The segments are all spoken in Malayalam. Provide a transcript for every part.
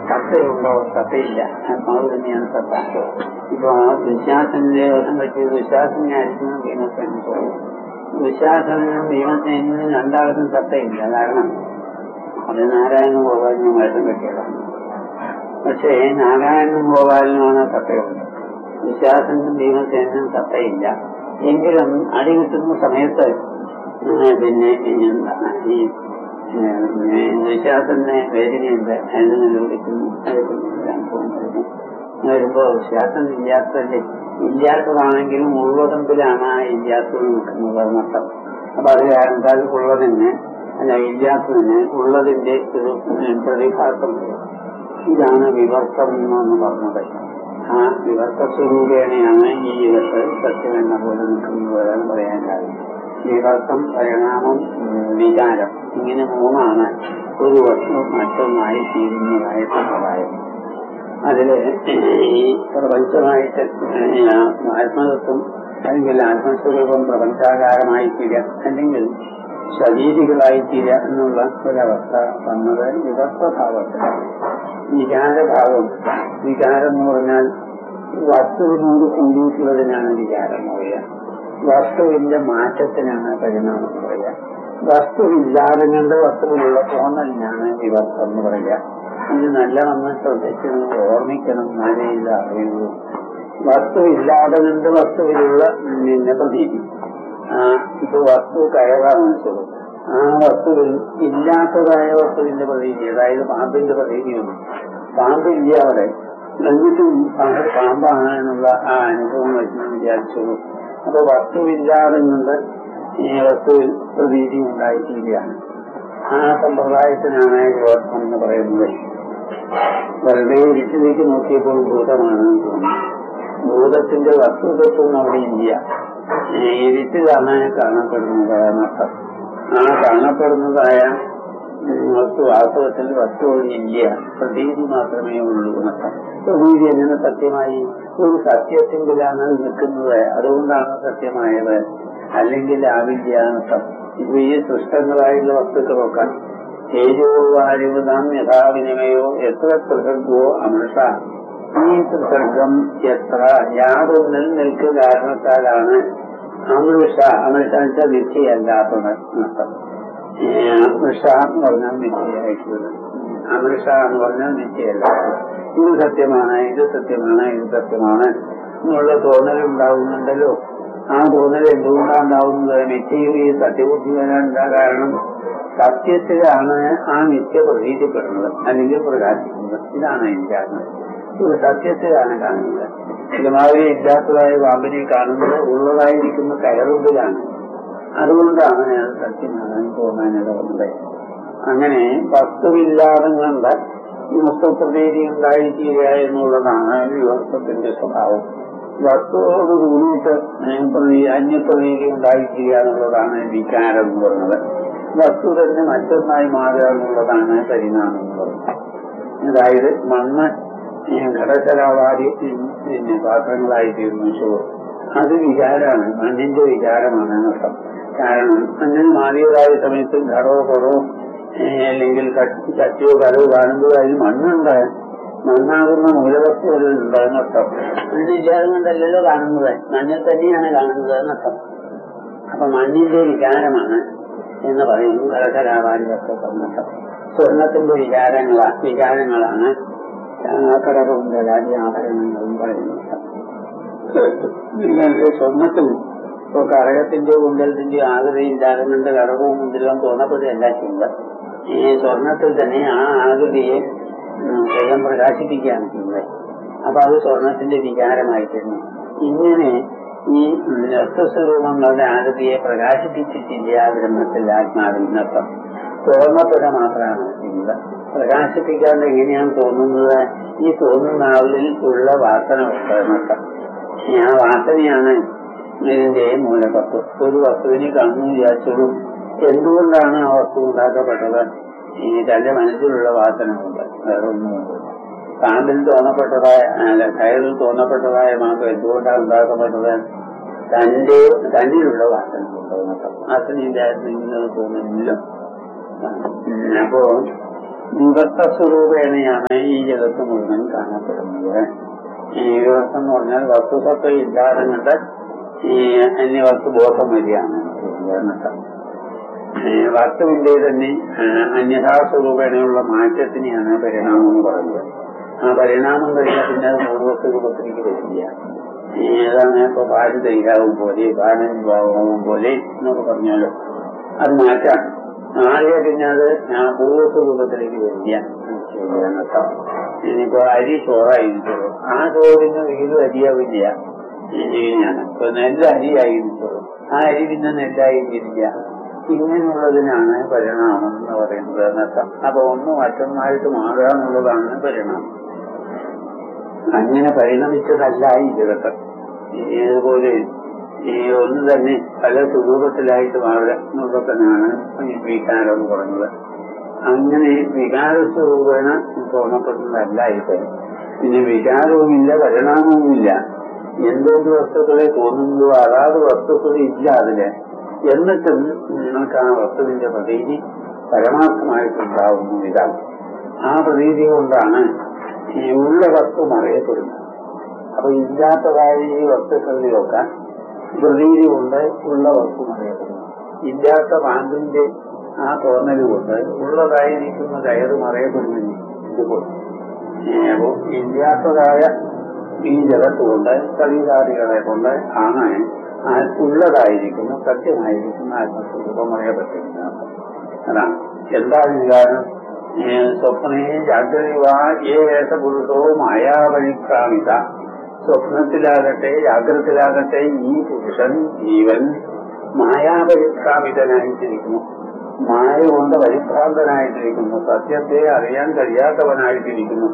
സത്തയുണ്ടോ സത്തയില്ല ആത്മാവ് തന്നെയാണ് സത്ത ഇപ്പൊ വിശ്വാസന്റെ വശം പറ്റിയത് വിശ്വാസനെ ആയിരിക്കണം ഭീമസേനും തോന്നുന്നു വിശ്വാസനും ഭീമസേനും രണ്ടാൾക്കും സത്തയില്ല കാരണം അത് നാരായണനും ഗോപാലിനും വേഷം കെട്ടിയതാണ് പക്ഷേ നാരായണനും ഗോപാലിനുമാണ് സത്തയുള്ളത് വിശ്വാസനും ഭീമസേനും സത്തയില്ല എങ്കിലും അടി കിട്ടുന്ന സമയത്ത് പിന്നെ എന്താണ് ഈ വിശ്വാസന്റെ വേദനയുണ്ട് അതിനെ വിളിക്കുന്നു വരുമ്പോ വിശ്വാസം ഇല്ലാത്തല്ലേ ഇല്ലാത്തതാണെങ്കിലും ഉള്ളതെങ്കിലാണ് ആ ഇല്ലാത്തത് നിൽക്കുന്നത് എന്നർത്ഥം അപ്പൊ അത് കാരണത്താൽ ഉള്ളതിന് അല്ല ഇല്ലാത്തതിന് ഉള്ളതിന്റെ ഒരു പ്രതിഭാസം ഇതാണ് വിവർത്തം എന്ന് പറഞ്ഞത് ആ വിവർത്ത സ്വരൂപേണയാണ് ഈ ഇടത്ത് സത്യം എന്ന പോലെ നിൽക്കുന്നത് പറയാൻ കാര്യം വിവർത്തം പരിണാമം വികാരം ഇങ്ങനെ മൂന്നാണ് ഒരു വസ്തു മറ്റൊന്നായി തീരുന്നതായ സമ്പ്രദായം അതില് ഈ പ്രപഞ്ചമായിട്ട് ആത്മതത്വം അല്ലെങ്കിൽ ആത്മസ്വരൂപം പ്രപഞ്ചാകാരമായി തീരുക അല്ലെങ്കിൽ ശരീരികളായി തീരുക എന്നുള്ള ഒരവസ്ഥ വന്നത് വിവർത്തഭാവത്തിലാണ് വികാരഭാവം വികാരം എന്ന് പറഞ്ഞാൽ വസ്തുവിനോട് കൂടിയിട്ടുള്ളതിനാണ് വികാരം എന്ന് പറയുക വസ്തുവിന്റെ മാറ്റത്തിനാണ് പരിണാമം എന്ന് പറയുക വസ്തുവില്ലാതെ കണ്ട് വസ്തുവിലുള്ള തോന്നലിനാണ് വിവർത്തം എന്ന് പറയുക ഇത് നല്ലവണ്ണം ശ്രദ്ധിച്ച് നിങ്ങൾ ഓർമ്മിക്കണം എന്നാലേ ഇത് അറിയുള്ളൂ വസ്തു ഇല്ലാതെ കണ്ട് വസ്തുവിലുള്ള പിന്നെ പ്രതീതി ഇപ്പൊ വസ്തു കയറാന്ന് വെച്ചത് ആ വസ്തുവിൽ ഇല്ലാത്തതായ വസ്തുവിന്റെ പ്രതീതി അതായത് പാമ്പിന്റെ പ്രതീതിയുണ്ട് പാമ്പില്ല അവിടെ എന്നിട്ടും അത് പാമ്പാണ് എന്നുള്ള ആ അനുഭവം വെച്ച് വിചാരിച്ചോളൂ അപ്പൊ വസ്തുവില്ലാതെ കൊണ്ട് ഈ വസ്തുവിൽ പ്രതീതി ഉണ്ടായിത്തീരുകയാണ് ആ സമ്പ്രദായത്തിനാണ് വിവർത്തം എന്ന് പറയുന്നത് വെറുതെ ഇരുട്ടിലേക്ക് നോക്കിയപ്പോൾ ഭൂതമാണ് തോന്നി ഭൂതത്തിന്റെ വസ്തുതത്വം അവിടെ ഇല്ല ഇരുട്ടിലാണ് കാണപ്പെടുന്നത് എന്നർത്ഥം ആ കാണപ്പെടുന്നതായ വസ്തു വാസ്തവത്തിൽ വസ്തു ഇല്ല പ്രതീതി മാത്രമേ ഉള്ളൂ എന്നർത്ഥം പ്രതീതി എങ്ങനെ സത്യമായി ഒരു സത്യത്തിങ്കിലാണ് നിൽക്കുന്നത് അതുകൊണ്ടാണ് സത്യമായത് അല്ലെങ്കിൽ ആവില്ല എന്നർത്ഥം ഇപ്പൊ ഈ സൃഷ്ടങ്ങളായുള്ള വസ്തുക്കളൊക്കെ തേജോവാരിവതാം യഥാവിനിമയോ എത്ര ത്രിസർഗോ അമൃഷ ഈ ത്രിസർഗം എത്ര യാതൊന്നിൽ നിൽക്കുക കാരണത്താലാണ് അമൃഷ അമൃഷ വെച്ചാൽ നിശ്ചയല്ലാത്തത് എന്നർത്ഥം അമൃഷ എന്ന് പറഞ്ഞാൽ നിശ്ചയായിട്ടുള്ളത് അമൃഷ എന്ന് പറഞ്ഞാൽ നിശ്ചയല്ലാത്തത് ഇത് സത്യമാണ് ഇത് സത്യമാണ് ഇത് സത്യമാണ് എന്നുള്ള തോന്നൽ ഉണ്ടാവുന്നുണ്ടല്ലോ ആ തോന്നൽ എന്തുകൊണ്ടാണ് ഉണ്ടാവുന്നത് നിശ്ചയം ഈ സത്യബുദ്ധി വരാനുള്ള കാരണം സത്യത്തിലാണ് ആ നിത്യ പ്രതീതിപ്പെടുന്നത് അല്ലെങ്കിൽ പ്രകാശിക്കുന്നത് ഇതാണ് എനിക്ക് കാണുന്നത് ഇത് സത്യത്തിലാണ് കാണുന്നത് ഇതുമാതിരി ഇല്ലാത്തതായ പാമ്പിനെ കാണുന്നത് ഉള്ളതായിരിക്കുന്ന കയറുമ്പിലാണ് അതുകൊണ്ടാണ് ഞാൻ സത്യമാണ് തോന്നാനിടവന്നത് അങ്ങനെ വസ്തുവില്ലാതെ കണ്ട് വസ്തുപ്രതീതി ഉണ്ടായിത്തീരുക എന്നുള്ളതാണ് വിവർത്തത്തിന്റെ സ്വഭാവം വസ്തുവോട് കൂടിയിട്ട് അന്യപ്രതീതി ഉണ്ടായിത്തീരുക എന്നുള്ളതാണ് വികാരം എന്ന് പറയുന്നത് വസ്തു തന്നെ മറ്റൊന്നായി മാറുക എന്നുള്ളതാണ് പരിണാമം എന്ന് പറയുന്നത് അതായത് മണ്ണ് ഘടകലാവാരി പിന്നെ പാത്രങ്ങളായി തീർന്നു ചോറ് അത് വികാരമാണ് മണ്ണിന്റെ വികാരമാണ് എന്നർത്ഥം കാരണം അങ്ങനെ മാറിയതായ സമയത്ത് ഘടോ കുറോ അല്ലെങ്കിൽ കറ്റിയോ കലോ കാണുമ്പോൾ അതിന് മണ്ണുണ്ട് മണ്ണാകുന്ന മൂലവസ്തു ഉണ്ട് എന്നർത്ഥം മണ്ണില്ലാതെ കൊണ്ടല്ലല്ലോ കാണുന്നത് മണ്ണിൽ തന്നെയാണ് കാണുന്നത് എന്നർത്ഥം അപ്പൊ മണ്ണിന്റെ വികാരമാണ് എന്ന് പറയുന്നു ഘടകലാവാരിയൊക്കെ പറഞ്ഞിട്ട് സ്വർണത്തിന്റെ വികാരങ്ങളാ വികാരങ്ങളാണ് കടകവും ജലാതി ആഭരണങ്ങളും പറയുന്നത് സ്വർണത്തിൽ ഇപ്പൊ കടകത്തിന്റെ കുണ്ടലത്തിന്റെ ആകൃതിയില്ലാതെ കൊണ്ട് കടകവും മുന്തിലും തോന്നപ്പെടുകയല്ല ചെയ്യുന്നത് ഈ സ്വർണത്തിൽ തന്നെ ആ ആകൃതിയെ സ്വയം പ്രകാശിപ്പിക്കുകയാണ് ചെയ്യുന്നത് അപ്പൊ അത് സ്വർണത്തിന്റെ വികാരമായിട്ടിരുന്നു ഇങ്ങനെ ഈ രക്തസ്വരൂപങ്ങളുടെ ആകൃതിയെ പ്രകാശിപ്പിച്ചിട്ടില്ല ബ്രഹ്മത്തിൽ ആത്മാവിൽ നൃത്തം തോന്നപ്പെട മാത്രമാണ് ചെയ്യുന്നത് പ്രകാശിപ്പിക്കാണ്ട് എങ്ങനെയാണ് തോന്നുന്നത് ഈ തോന്നുന്ന ആളിൽ ഉള്ള വാസന നൃത്തം ആ വാസനയാണ് ഇതിന്റെ മൂലതത്വം ഒരു വസ്തുവിനെ കാണുന്നു വിചാരിച്ചോളൂ എന്തുകൊണ്ടാണ് ആ വസ്തു ഉണ്ടാക്കപ്പെട്ടത് ഈ തന്റെ മനസ്സിലുള്ള വാസന കൊണ്ട് വേറെ ഒന്നുമുണ്ട് പാമ്പിൽ തോന്നപ്പെട്ടതായ അല്ല കയറിൽ തോന്നപ്പെട്ടതായ മാമ്പ് എന്തുകൊണ്ടാണ് ഉണ്ടാക്കപ്പെട്ടത് തന്റെ തന്നിലുള്ള വാസന കൊണ്ട് വാസന ഇല്ലായിരുന്നെങ്കിൽ അത് തോന്നുന്നില്ല അപ്പോ വിവർത്ത സ്വരൂപേണയാണ് ഈ ജഗത്ത് മുഴുവൻ കാണപ്പെടുന്നത് ഈ വിവർത്തം എന്ന് പറഞ്ഞാൽ വസ്തുസത്വം ഇല്ലാതെ കണ്ട് ഈ അന്യവസ്തു ബോധം വരികയാണ് ഉദാഹരണത്തിന്. ഈ വസ്തുവിന്റെ തന്നെ ആ, അന്യഥാ സ്വരൂപേണയുള്ള മാറ്റത്തിനെയാണ് പരിണാമം എന്ന് പറയുന്നത് ആ പരിണാമം കഴിഞ്ഞാൽ പിന്നെ അത് പൂർവ്വസ്വരൂപത്തിലേക്ക് വരില്ല ഈ ഏതാണ് ഇപ്പൊ പാല് തൈരാവും പോലെ പാലൻ ഭാവവും പോലെ എന്നൊക്കെ പറഞ്ഞാലോ അത് മാറ്റാം ആകെ പിന്നെ അത് ഞാൻ പൂർവ്വസ്വരൂപത്തിലേക്ക് വരില്ല ചെയ്യാനൊക്കെ ഇനിയിപ്പോ അരി ചോറായിരിക്കുള്ളൂ ആ ചോറിന് വീണ്ടും അരിയാവില്ല ഇങ്ങനെയാണ് ഇപ്പൊ നെല്ല് അരിയായിരിക്കുള്ളൂ ആ അരി പിന്നെ നെല്ലായിരിക്കില്ല ഇങ്ങനെയുള്ളതിനാണ് പരിണാമം എന്ന് പറയുന്നത് എന്നർത്ഥം അപ്പൊ ഒന്ന് മറ്റൊന്നായിട്ട് മാറുക എന്നുള്ളതാണ് പരിണാമം അങ്ങനെ പരിണമിച്ചതല്ല ഈ ജഗത്ത് ഇതുപോലെ ഈ ഒന്ന് തന്നെ പല സ്വരൂപത്തിലായിട്ട് മാറുക എന്നുള്ളതിനാണ് ഈ വികാരം എന്ന് പറഞ്ഞത് അങ്ങനെ വികാര സ്വരൂപേണ തോന്നപ്പെടുന്നതല്ല ഇത് പിന്നെ വികാരവുമില്ല പരിണാമവുമില്ല എന്തൊരു വസ്തുക്കളെ തോന്നുന്നതോ അതാത് വസ്തുക്കൾ ഇല്ല അതില് എന്നിട്ടും നിങ്ങൾക്ക് ആ വസ്തുവിന്റെ പ്രതീതി പരമാർത്ഥമായിട്ടുണ്ടാവുന്നു ഇതാണ് ആ പ്രതീതി കൊണ്ടാണ് ഈ ഉള്ള വസ്തു മറയപ്പെടുന്നത് അപ്പൊ ഇല്ലാത്തതായ ഈ വസ്തുക്കളിലൊക്കെ പ്രതീതി കൊണ്ട് ഉള്ള വസ്തു മറയപ്പെടുന്നു ഇല്ലാത്ത പാമ്പിന്റെ ആ തോന്നൽ കൊണ്ട് ഉള്ളതായിരിക്കുന്ന കയറ് മറയപ്പെടുന്നില്ല ഇതുപോലെ അപ്പോ ഇല്ലാത്തതായ ഈ ജഗത്ത് കൊണ്ട് കവിതാദികളെ കൊണ്ട് ആണ് ആ ഉള്ളതായിരിക്കുന്ന സത്യമായിരിക്കുന്ന ആത്മസ്വരൂപം അറിയപ്പെട്ടിരിക്കുന്നത് അതാണ് എന്താണ് ഇത് കാരണം ഏ, സ്വപ്നേ ജാഗ്രതവാ ഏ ഏഷപുരുഷോ മായാപരിക്രാമിത സ്വപ്നത്തിലാകട്ടെ ജാഗ്രതത്തിലാകട്ടെ ഈ പുരുഷൻ ജീവൻ മായാപരിക്രാമിതനായിട്ടിരിക്കുന്നു മായ കൊണ്ട് പരിഭ്രാന്തനായിട്ടിരിക്കുന്നു സത്യത്തെ അറിയാൻ കഴിയാത്തവനായിട്ടിരിക്കുന്നു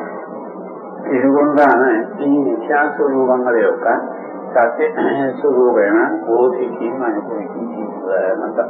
ഇതുകൊണ്ടാണ് ഈ നിത്യാസ്വരൂപങ്ങളെയൊക്കെ സത്യ സ്വരൂപേണ ബോധിക്കുകയും അനുഭവിക്കുകയും ചെയ്യുന്നത് എന്നൊക്കെ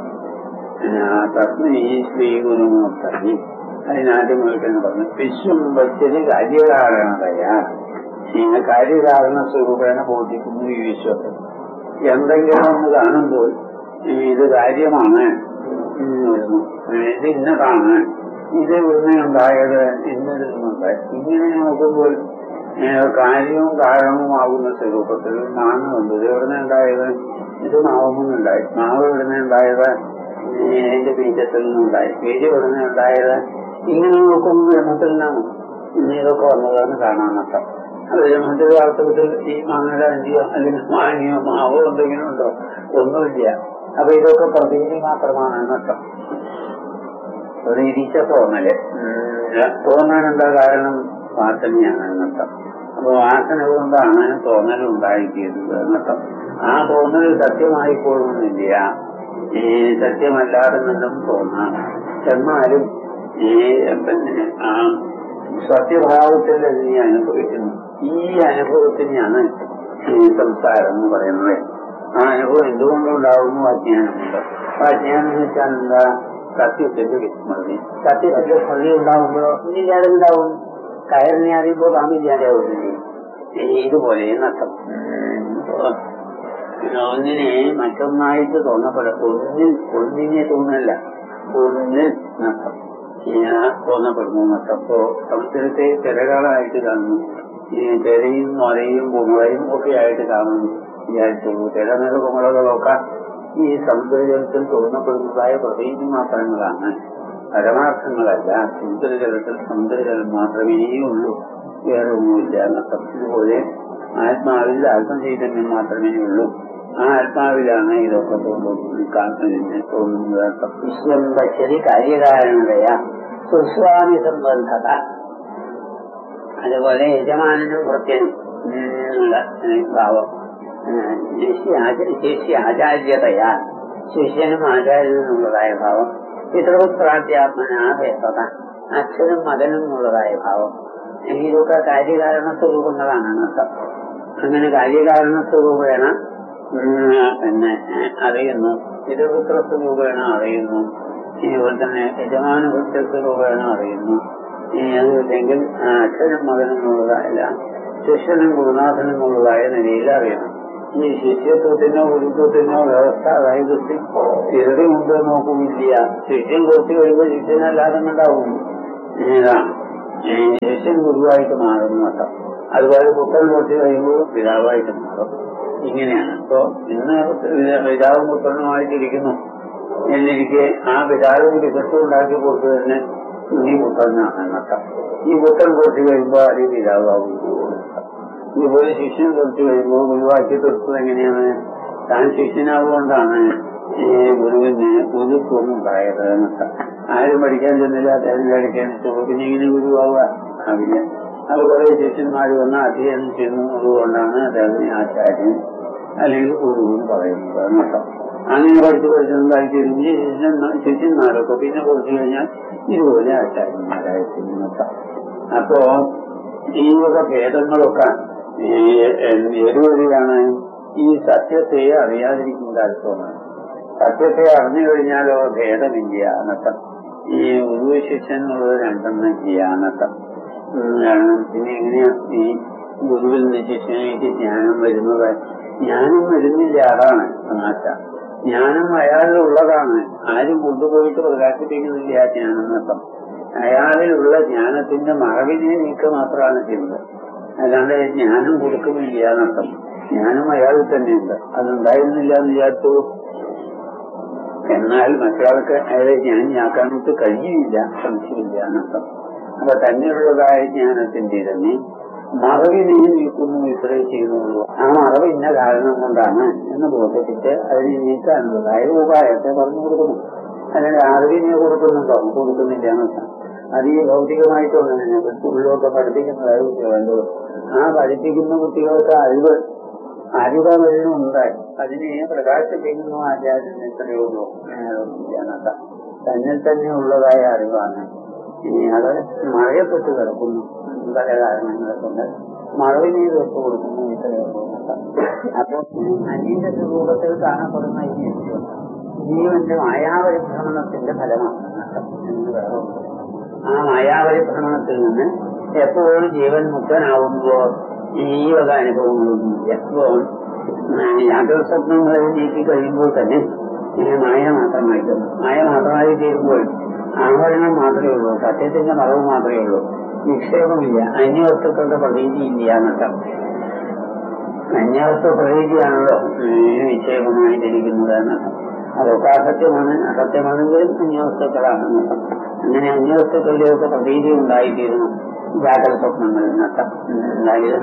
തസ്മൈ ശ്രീ ഗുരുമൂർത്തി അതിനാദ്യം മുഴുവൻ പറഞ്ഞു വിശ്വം വച്ചത് കാര്യകാരണതയാ ഇങ്ങനെ കാര്യകാരണ സ്വരൂപേണ ബോധിക്കുന്നു ഈ വിശ്വത്തെ എന്തെങ്കിലും ഒന്ന് കാണുമ്പോൾ ഈ ഇത് കാര്യമാണ് എന്ന് വരുന്നു ഇത് ഇന്നതാണ് ഇത് ഇവിടുന്ന് ഉണ്ടായത് ഇന്നതിൽ നിന്നുണ്ടായി ഇങ്ങനെ നോക്കുമ്പോൾ ഏ, കാര്യവും കാരണവുമാകുന്ന സ്വരൂപത്തിൽ മാങ്ങ ഉണ്ട് ഇത് എവിടുന്ന് ഉണ്ടായത് ഇത് മാവുന്നുണ്ടായി മാവ് എവിടുന്ന് ഉണ്ടായത് ഈ അതിന്റെ ബീജത്തിൽ നിന്നുണ്ടായി ബീജം എവിടുന്ന് ഉണ്ടായത് ഇങ്ങനെ നോക്കുമ്പോൾ ബ്രഹ്മത്തിൽ നിന്നാണ് ഇനി ഇതൊക്കെ വന്നതെന്ന് കാണാനൊക്കെ അത് ബ്രഹ്മത്തിൽ വാസ്തവത്തിൽ ഈ മാങ്ങയുടെ അഞ്ചിയോ അല്ലെങ്കിൽ മാങ്ങയോ മാവോ എന്തെങ്കിലും ഉണ്ടോ ഒന്നുമില്ല അപ്പൊ ഇതൊക്കെ പ്രതീതി മാത്രമാണ് എന്നർത്ഥം ഒരു ഇരിച്ച തോന്നല് ഉം, തോന്നാൻ എന്താ കാരണം വാസനയാണ് എന്നർത്ഥം അപ്പൊ വാസന കൊണ്ടാണ് തോന്നൽ ഉണ്ടായിത്തീരുന്നത് എന്നർത്ഥം ആ തോന്നൽ സത്യമായിക്കൊള്ളുന്നില്ല ഈ സത്യമല്ലാതെ നിന്നും തോന്നാം എന്നാലും ഈ പിന്നെ ആ സത്യഭാവത്തിൽ നീ അനുഭവിക്കുന്നു ഈ അനുഭവത്തിനെയാണ് ഈ സംസാരം എന്ന് പറയുന്നത് ആ അനുഭവം എന്തുകൊണ്ടുണ്ടാവുന്നു അജ്ഞാനമുണ്ട് അപ്പൊ അജ്ഞാനം എന്ന് വെച്ചാൽ എന്താ സത്യത്തിന്റെ വിസ്മൃതി സത്യത്തിന്റെ സ്മൃതി ഉണ്ടാവുമ്പോഴോ ഇല്ലാതെ ഉണ്ടാവും കയറിനെ അറിയുമ്പോ പാമ്പില്ലാതെ ആവുന്നില്ലേ ഇതുപോലെ എന്നർത്ഥം ഒന്നിനെ മറ്റൊന്നായിട്ട് തോന്നപ്പെടാം ഒന്നിൽ ഒന്നിനെ തോന്നല്ല ഒന്നിൽ നഷ്ടം ഇങ്ങനെ തോന്നപ്പെടുന്നു നഷ്ടം അപ്പോ സമുദ്രത്തെ തിരകളായിട്ട് കാണുന്നു ഈ തിരയും നൊരയും കുമളയും ഒക്കെ ആയിട്ട് കാണുന്നു വിചാരിച്ചുള്ളൂ തിരനില കുമളകളൊക്കെ ഈ സമുദ്രജലത്തിൽ തോന്നപ്പെടുന്നതായ പ്രതീതി മാത്രങ്ങളാണ് പരമാർത്ഥങ്ങളല്ല സമുദ്രജലത്തിൽ സമുദ്രജലം മാത്രമേ ഉള്ളൂ വേറെ ഒന്നുമില്ല എന്നർത്ഥം ഇതുപോലെ ആത്മാവിൽ ആത്മചൈതന്യം മാത്രമേ ഉള്ളൂ ആ ആത്മാവിലാണ് ഇതൊക്കെ തോന്നുന്നത് കാണുന്നതിന് തോന്നുന്നത് അർത്ഥം. വിശ്വം പശ്യതി കാര്യകാരണതയ സുസ്വാമി സംബന്ധത അതുപോലെ യജമാനനും പ്രത്യനും ഉള്ള ഭാവം ശിഷ്യ ആചാര്യതയാ ശിഷ്യനും ആചാര്യനുള്ളതായ ഭാവം പിതൃപുത്രാധ്യാത്മനാഭേദത അച്ഛനും മകനും ഉള്ളതായ ഭാവം ഇതൊക്കെ കാര്യകാരണ സ്വരൂപങ്ങളാണ് അന്നർത്ഥം അങ്ങനെ കാര്യകാരണ സ്വരൂപേണ ഉം, പിന്നെ അറിയുന്നു പിതൃപുത്ര സ്വരൂപേണ അറിയുന്നു അതുപോലെ തന്നെ യജമാന പുത്ര സ്വരൂപേണ അറിയുന്നു ഇനി അതുമില്ലെങ്കിൽ ആ അച്ഛനും മകനും എന്നുള്ളതായല്ല ശിഷ്യനും ഗുരുനാഥനും എന്നുള്ളതായ നിലയിൽ അറിയണം ഈ ശിഷ്യത്വത്തിനോ ഗുരുത്വത്തിനോ വ്യവസ്ഥ അതായത് സ്ഥിരത ഉണ്ട് നോക്കുന്നില്ല ശിഷ്യൻ കുറച്ച് കഴിയുമ്പോൾ ശിഷ്യനല്ലാതെ ഉണ്ടാവും ഇതാണ് ശിഷ്യൻ ഗുരുവായിട്ട് മാറുന്നു കേട്ടോ അതുപോലെ പുത്രൻ കുറച്ച് കഴിയുമ്പോൾ പിതാവായിട്ട് മാറും ഇങ്ങനെയാണ് ഇപ്പോ ഇന്ന് പിതാവും പുത്രനുമായിട്ടിരിക്കുന്നു എന്നിരിക്കെ ആ പിതാവിന് വികസം ഉണ്ടാക്കി കൊടുത്തു തന്നെ ഈ പുത്രനാണ് എന്നർത്ഥം ഈ പുത്രൻ കുറച്ച് കഴിയുമ്പോൾ അത് പിതാവാകും ഇതുപോലെ ശിഷ്യൻ കുറച്ച് കഴിയുമ്പോൾ ഗുരുവാക്കി തീർത്തത് എങ്ങനെയാണ് താൻ ശിഷ്യനാവുകൊണ്ടാണ് ഈ ഗുരുവിന് ഗുരുത്വം ഉണ്ടായത് എന്നർത്ഥം ആരും പഠിക്കാൻ ചെന്നില്ല അദ്ദേഹം പഠിക്കാൻ ചെന്നു പിന്നെ ഇങ്ങനെ ഗുരുവാവുക ആവില്ല അത് കുറെ ശിഷ്യന്മാർ വന്ന് അധ്യയനം ചെയ്യുന്നതുകൊണ്ടാണ് അദ്ദേഹത്തിന് ആചാര്യൻ അല്ലെങ്കിൽ ഗുരു എന്ന് പറയുന്നത് എന്നർത്ഥം അങ്ങനെ പഠിച്ച് പഠിച്ചതായി തിരിഞ്ഞ് ശിഷ്യൻ ശിഷ്യന്മാരൊക്കെ പിന്നെ കുറച്ചു കഴിഞ്ഞാൽ ഇതുപോലെ ആചാര്യന്മാരായി തീരുന്നർത്ഥം അപ്പോ ഈ വക ഭേദങ്ങളൊക്കെ ഏതുവഴിയാണ് ഈ സത്യത്തെ അറിയാതിരിക്കുന്ന അർത്ഥമാണ് സത്യത്തെ അറിഞ്ഞു കഴിഞ്ഞാലോ ഭേദമില്ല എന്നർത്ഥം ഈ ഗുരു ശിഷ്യൻ എന്നുള്ളത് രണ്ടെണ്ണം ഇല്ല എന്നർത്ഥം പിന്നെ എങ്ങനെയാ ഈ ഗുരുവിൽ നിന്ന് ശിഷ്യനിലേക്ക് ജ്ഞാനം വരുന്നത് ജ്ഞാനം വരുന്നില്ല അതാണ് തമാശ ജ്ഞാനം അയാളിലുള്ളതാണ് ആരും കൊണ്ടുപോയിട്ട് പ്രകാശിപ്പിക്കുന്നില്ല ആ ജ്ഞാനം എന്നർത്ഥം അയാളിലുള്ള ജ്ഞാനത്തിന്റെ മറവിനെ നീക്ക മാത്രമാണ് ചെയ്യുന്നത് അല്ലാണ്ട് ജ്ഞാനം കൊടുക്കുന്നില്ല എന്നർത്ഥം ജ്ഞാനം അയാളിൽ തന്നെയുണ്ട് അതുണ്ടായിരുന്നില്ല എന്ന് വിചാരിച്ചു എന്നാൽ മറ്റൊരാൾക്ക് അയാളെ ജ്ഞാനിയാക്കാനായിട്ട് കഴിയില്ല സംശയമില്ല എന്നർത്ഥം അപ്പൊ തന്നെയുള്ളതായ ജ്ഞാനത്തിന്റെ തന്നെ മറവിനെ നീക്കുന്നു ഇത്രേ ചെയ്യുന്നുള്ളൂ ആ മറവ് ഇന്ന കാരണം കൊണ്ടാണ് എന്ന് ബോധിപ്പിച്ച് അതിനെ നീക്കാനുള്ളതായ ഉപായത്തെ പറഞ്ഞു കൊടുക്കുന്നു അല്ലെങ്കിൽ അറിവിനെ കൊടുക്കുന്നുണ്ടോ കൊടുക്കുന്നില്ല എന്നർത്ഥം അത് ഈ ഭൗതികമായിട്ടൊന്നും ഉള്ളൊക്കെ പഠിപ്പിക്കുന്നതായ കുട്ടികളുണ്ട് ആ പഠിപ്പിക്കുന്ന കുട്ടികൾക്ക് അറിവ് അറിവ് അവരിലുണ്ട് അതിനെ പ്രകാശിപ്പിക്കുന്നു ആചാര്യൻ എത്രയേ ഉള്ളൂ എന്നർത്ഥം തന്നിൽ തന്നെ ഉള്ളതായ അറിവാണ് ഇനി അത് മഴയപ്പെട്ട് കിടക്കുന്നു പല കാരണങ്ങളെ കൊണ്ട് മഴവിനെ വെച്ച് കൊടുക്കുന്നു ഇത്രയേ ഉള്ളൂ അപ്പൊ അന്യന്റെ സ്വരൂപത്തിൽ കാണപ്പെടുന്ന ഈ ലക്ഷ്യം ജീവന്റെ മായാപരിഭ്രമണത്തിന്റെ ഫലമാണ് എന്ന് വേറെ ആ മായാപരിഭ്രമണത്തിൽ നിന്ന് എപ്പോഴും ജീവൻ മുക്തനാവുമ്പോൾ ഈ വക അനുഭവങ്ങളൊന്നുമില്ല ഇപ്പോൾ യാഥാസ്വപ്നങ്ങളെ നീക്കി കഴിയുമ്പോൾ തന്നെ മായ മാത്രമായി മായ മാത്രമായി തീരുമ്പോൾ ആവരണം മാത്രമേ ഉള്ളൂ സത്യത്തിന്റെ മറവ് മാത്രമേ ഉള്ളൂ നിക്ഷേപമില്ല അന്യവസ്തുക്കളുടെ പ്രതീതി ഇല്ല എന്നർത്ഥം അന്യവസ്തു പ്രതീതിയാണല്ലോ നിക്ഷേപമായിട്ടിരിക്കുന്നത് എന്നർത്ഥം അതൊക്കെ അസത്യമാണ് അസത്യമാണെങ്കിലും അന്യവസ്തുക്കളാണ് എന്നർത്ഥം അങ്ങനെ അന്യവസ്തുക്കളുടെയൊക്കെ പ്രതീതി ഉണ്ടായിത്തീരുന്നു ജാഗ്രത സ്വപ്നങ്ങളിൽ നഷ്ടം അതായത്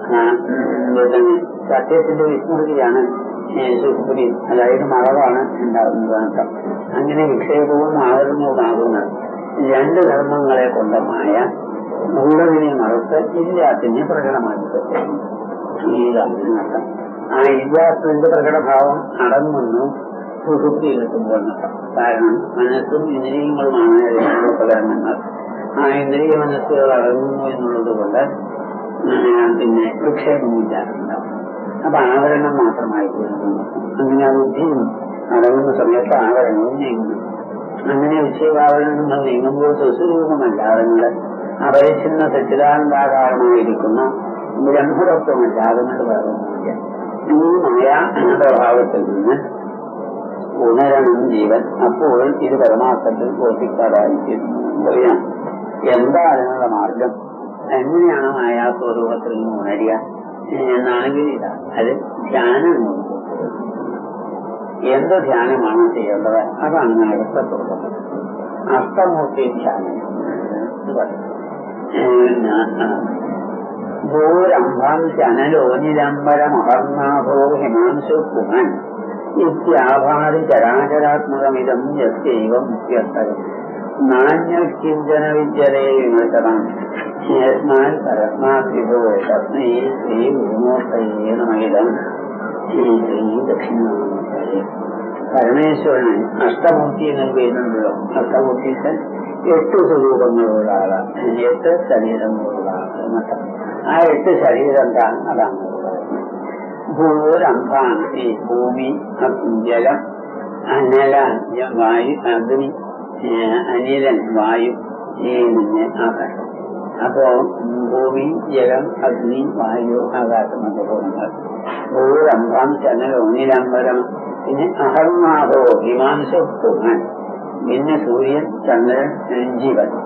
സത്യത്തിന്റെ വിസ്മൃതിയാണ് സുഖുപുരി അതായത് മറവാണ് ഉണ്ടാകുന്നത് നഷ്ടം അങ്ങനെ വിക്ഷേപവും ആവരണവുമാകുന്നത് രണ്ട് ധർമ്മങ്ങളെ കൊണ്ട് മായ ഉള്ളതിനെ മറുത്ത് ഇല്ലാത്തിനെ പ്രകടമാക്കി ഇതാണ് നഷ്ടം ആ ഇല്ലാത്തതിന്റെ പ്രകടഭാവം അടങ്ങുന്നു സുഹൃത്തിയിലെത്തുമ്പോൾ നഷ്ടം കാരണം മനസ്സും ഇന്ദ്രിയങ്ങളുമാണ് ഉപകരണങ്ങൾ ആ ഇന്ദ്രിയ മനസ്സുകൾ അടങ്ങുന്നു എന്നുള്ളത് കൊണ്ട് പിന്നെ വിക്ഷേപമില്ല അപ്പൊ ആവരണം മാത്രമായി തീരുന്നു അങ്ങനെ ആ ബുദ്ധിയും അടങ്ങുന്ന സമയത്ത് ആവരണവും നീങ്ങുന്നു അങ്ങനെ വിക്ഷേപാവരണങ്ങൾ നീങ്ങുമ്പോൾ സ്വസ്വരൂപമല്ലാതെ അപരിച്ഛിന്ന സച്ചിദാനന്ദാകാരമായിരിക്കുന്ന ബ്രഹ്മതത്വമല്ലാതെ വേറൊന്നുമില്ല ഈ മായ പ്രഭാവത്തിൽ നിന്ന് ഉണരണം ജീവൻ അപ്പോൾ ഇത് പരമാർത്ഥത്തിൽ ബോധിക്കാതായിരിക്കുന്നു പറയാം എന്താ അതിനുള്ള മാർഗം എങ്ങനെയാണ് മായാ സ്വരൂപത്തിൽ നിന്ന് ഉണരുക എന്നാണെങ്കിൽ ഇതാ അത് ധ്യാനം എന്ത് ധ്യാനമാണ് ചെയ്യേണ്ടത് അതാണ് അടുത്ത തുടക്കം അഷ്ടമൂർത്തി ധ്യാനം ഭൂരംഭം ചനലോനിലംബരമഹർനാഥോ ഹിമാംശു പുമൻ ഇത്യാഭാതി ചരാചരാത്മകമിതം യസ്യൈവ മുഖ്യസ്ഥരം നാണ്യകിഞ്ചന വിദ്യതേ വിമർശനം യസ്മാൽ പരസ്മാത് വിഭോ തസ്മൈ ശ്രീ ഗുരുമൂർത്തയേ നമയിതം ശ്രീ ശ്രീ ദക്ഷിണാമൂർത്തയേ പരമേശ്വരന് അഷ്ടമൂർത്തി എന്ന് പേരുണ്ടല്ലോ അഷ്ടമൂർത്തിക്ക് എട്ട് സ്വരൂപങ്ങളുള്ള ആളാണ് എട്ട് ശരീരങ്ങളുള്ള ആളാണ് ആ എട്ട് ശരീരം എന്താണ് അതാണ് ഭൂരംഭാണ് ഈ ഭൂമി ജലം അനല വായു അഗ്നി അനിലൻ വായു ഈ പിന്നെ ആകാശം അപ്പോ ഭൂമി ജലം അഗ്നി വായു ആകാശം എന്നൊക്കെ പോകുന്നത് ഭൂരംഭം ചനലോ നീലംബരം പിന്നെ അഹർമാതോ ഹിമാംശു പുഹൻ പിന്നെ സൂര്യൻ ചന്ദ്രൻ ജീവൻ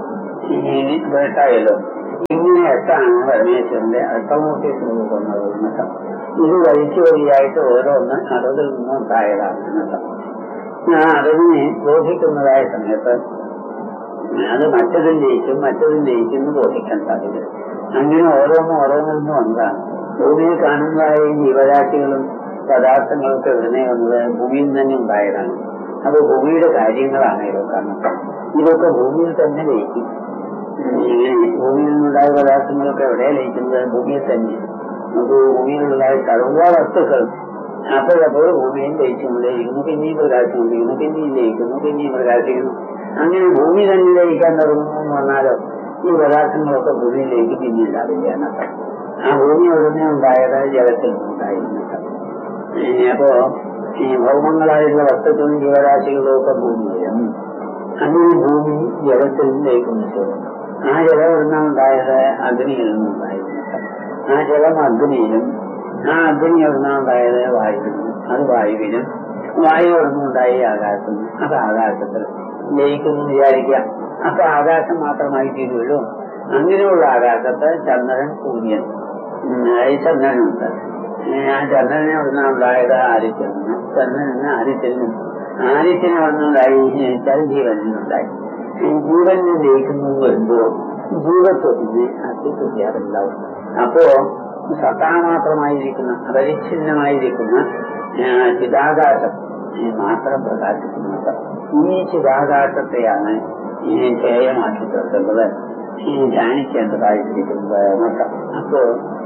ഇനി വേട്ടായല്ലോ ഇങ്ങനെ എട്ടാണ് പരമേശ്വരന്റെ അർത്ഥമൂർത്തി സ്വരൂപം നിർമ്മിതം ഇത് വഴിക്ക് വഴിയായിട്ട് ഓരോന്ന് അറിവിൽ നിന്നും ഉണ്ടായതാണ് എന്നർത്ഥം ആ അറിവിനെ ബോധിക്കുന്നതായ സമയത്ത് അത് മറ്റതിൽ ജയിക്കും മറ്റതിൽ ജയിക്കും എന്ന് ബോധിക്കാൻ സാധിക്കും അങ്ങനെ ഓരോന്നും ഓരോന്നിൽ നിന്ന് വന്നതാണ് ഭൂമിയിൽ കാണുന്നതായ ഈ ജീവരാശികളും പദാർത്ഥങ്ങളൊക്കെ എവിടുന്നേ വന്നത് ഭൂമിയിൽ തന്നെ ഉണ്ടായതാണ് അപ്പൊ ഭൂമിയുടെ കാര്യങ്ങളാണ് ഇതൊക്കെ ഇതൊക്കെ ഭൂമിയിൽ തന്നെ ലയിക്കും ഇങ്ങനെ ഭൂമിയിൽ നിന്നുണ്ടായ പദാർത്ഥങ്ങളൊക്കെ എവിടെയാ ലയിക്കുന്നത് ഭൂമിയിൽ തന്നെ നമുക്ക് ഭൂമിയിലുള്ളതായ സർവ്വ വസ്തുക്കൾ അപ്പോഴപ്പോൾ ഭൂമിയിൽ ലയിച്ചുകൊണ്ടേയിരിക്കുന്നു പിന്നെയും പ്രകാശിക്കൊണ്ടിരിക്കുന്നു പിന്നെയും ലയിക്കുന്നു പിന്നെയും പ്രകാശിക്കുന്നു അങ്ങനെ ഭൂമി തന്നെ ലയിക്കാൻ തുടങ്ങുന്നു എന്ന് പറഞ്ഞാലോ ഈ പദാർത്ഥങ്ങളൊക്കെ ഭൂമിയിലേക്ക് പിന്നെ ഉണ്ടാവില്ല എന്നർത്ഥം ആ ഭൂമി ഉടനെ ഉണ്ടായത് ജലത്തിൽ ഉണ്ടായിരുന്നത് അപ്പോ ഈ ഭൗമങ്ങളായിട്ടുള്ള വസ്തുക്കളും ജീവരാശികളും ഒക്കെ ഭൂമിയിലും അങ്ങനെ ഭൂമി ജലത്തിൽ ലയിക്കുന്നു ആ ജലം എവിടുന്ന ഉണ്ടായത് അഗ്നിയിൽ നിന്നുണ്ടായിരുന്നു ആ ജലം അഗ്നിയിലും ആ അഗ്നി എവിടുന്ന ഉണ്ടായത് വായുവിലും അത് വായുവിലും വായു എവിടുന്നുണ്ടായി ആകാശം അത് ആകാശത്തിൽ ലയിക്കുന്നു വിചാരിക്കുക അപ്പൊ ആകാശം മാത്രമായി തീരുള്ളൂ അങ്ങനെയുള്ള ആകാശത്ത് ചന്ദ്രൻ സൂര്യൻ ഈ ചന്ദ്രനുണ്ട് ആ ചന്ദ്രനെ അവിടുന്ന് ഉണ്ടായത് ആദിത്യൻ ചന്ദ്രന് ആദിത്യൻ ആദിത്യൻ അവിടുന്നുണ്ടായി ചോദിച്ചാൽ ജീവനിലുണ്ടായി ജീവനിൽ ലയിക്കുന്നു വരുമ്പോ ജീവത്വത്തിന് അസ്തിത്വത്യാറുണ്ടാവും അപ്പോ സത്താ മാത്രമായിരിക്കുന്ന അപരിച്ഛിന്നമായിരിക്കുന്ന ചിതാകാശം മാത്രം പ്രകാശിക്കുന്നത് ഈ ചിതാകാശത്തെയാണ് ഈ ധ്യേയമാക്കി തീർക്കുന്നത് ഈ ധ്യാനിക്കേണ്ടതായിരിക്കുന്നത് എന്നർത്ഥം അപ്പോ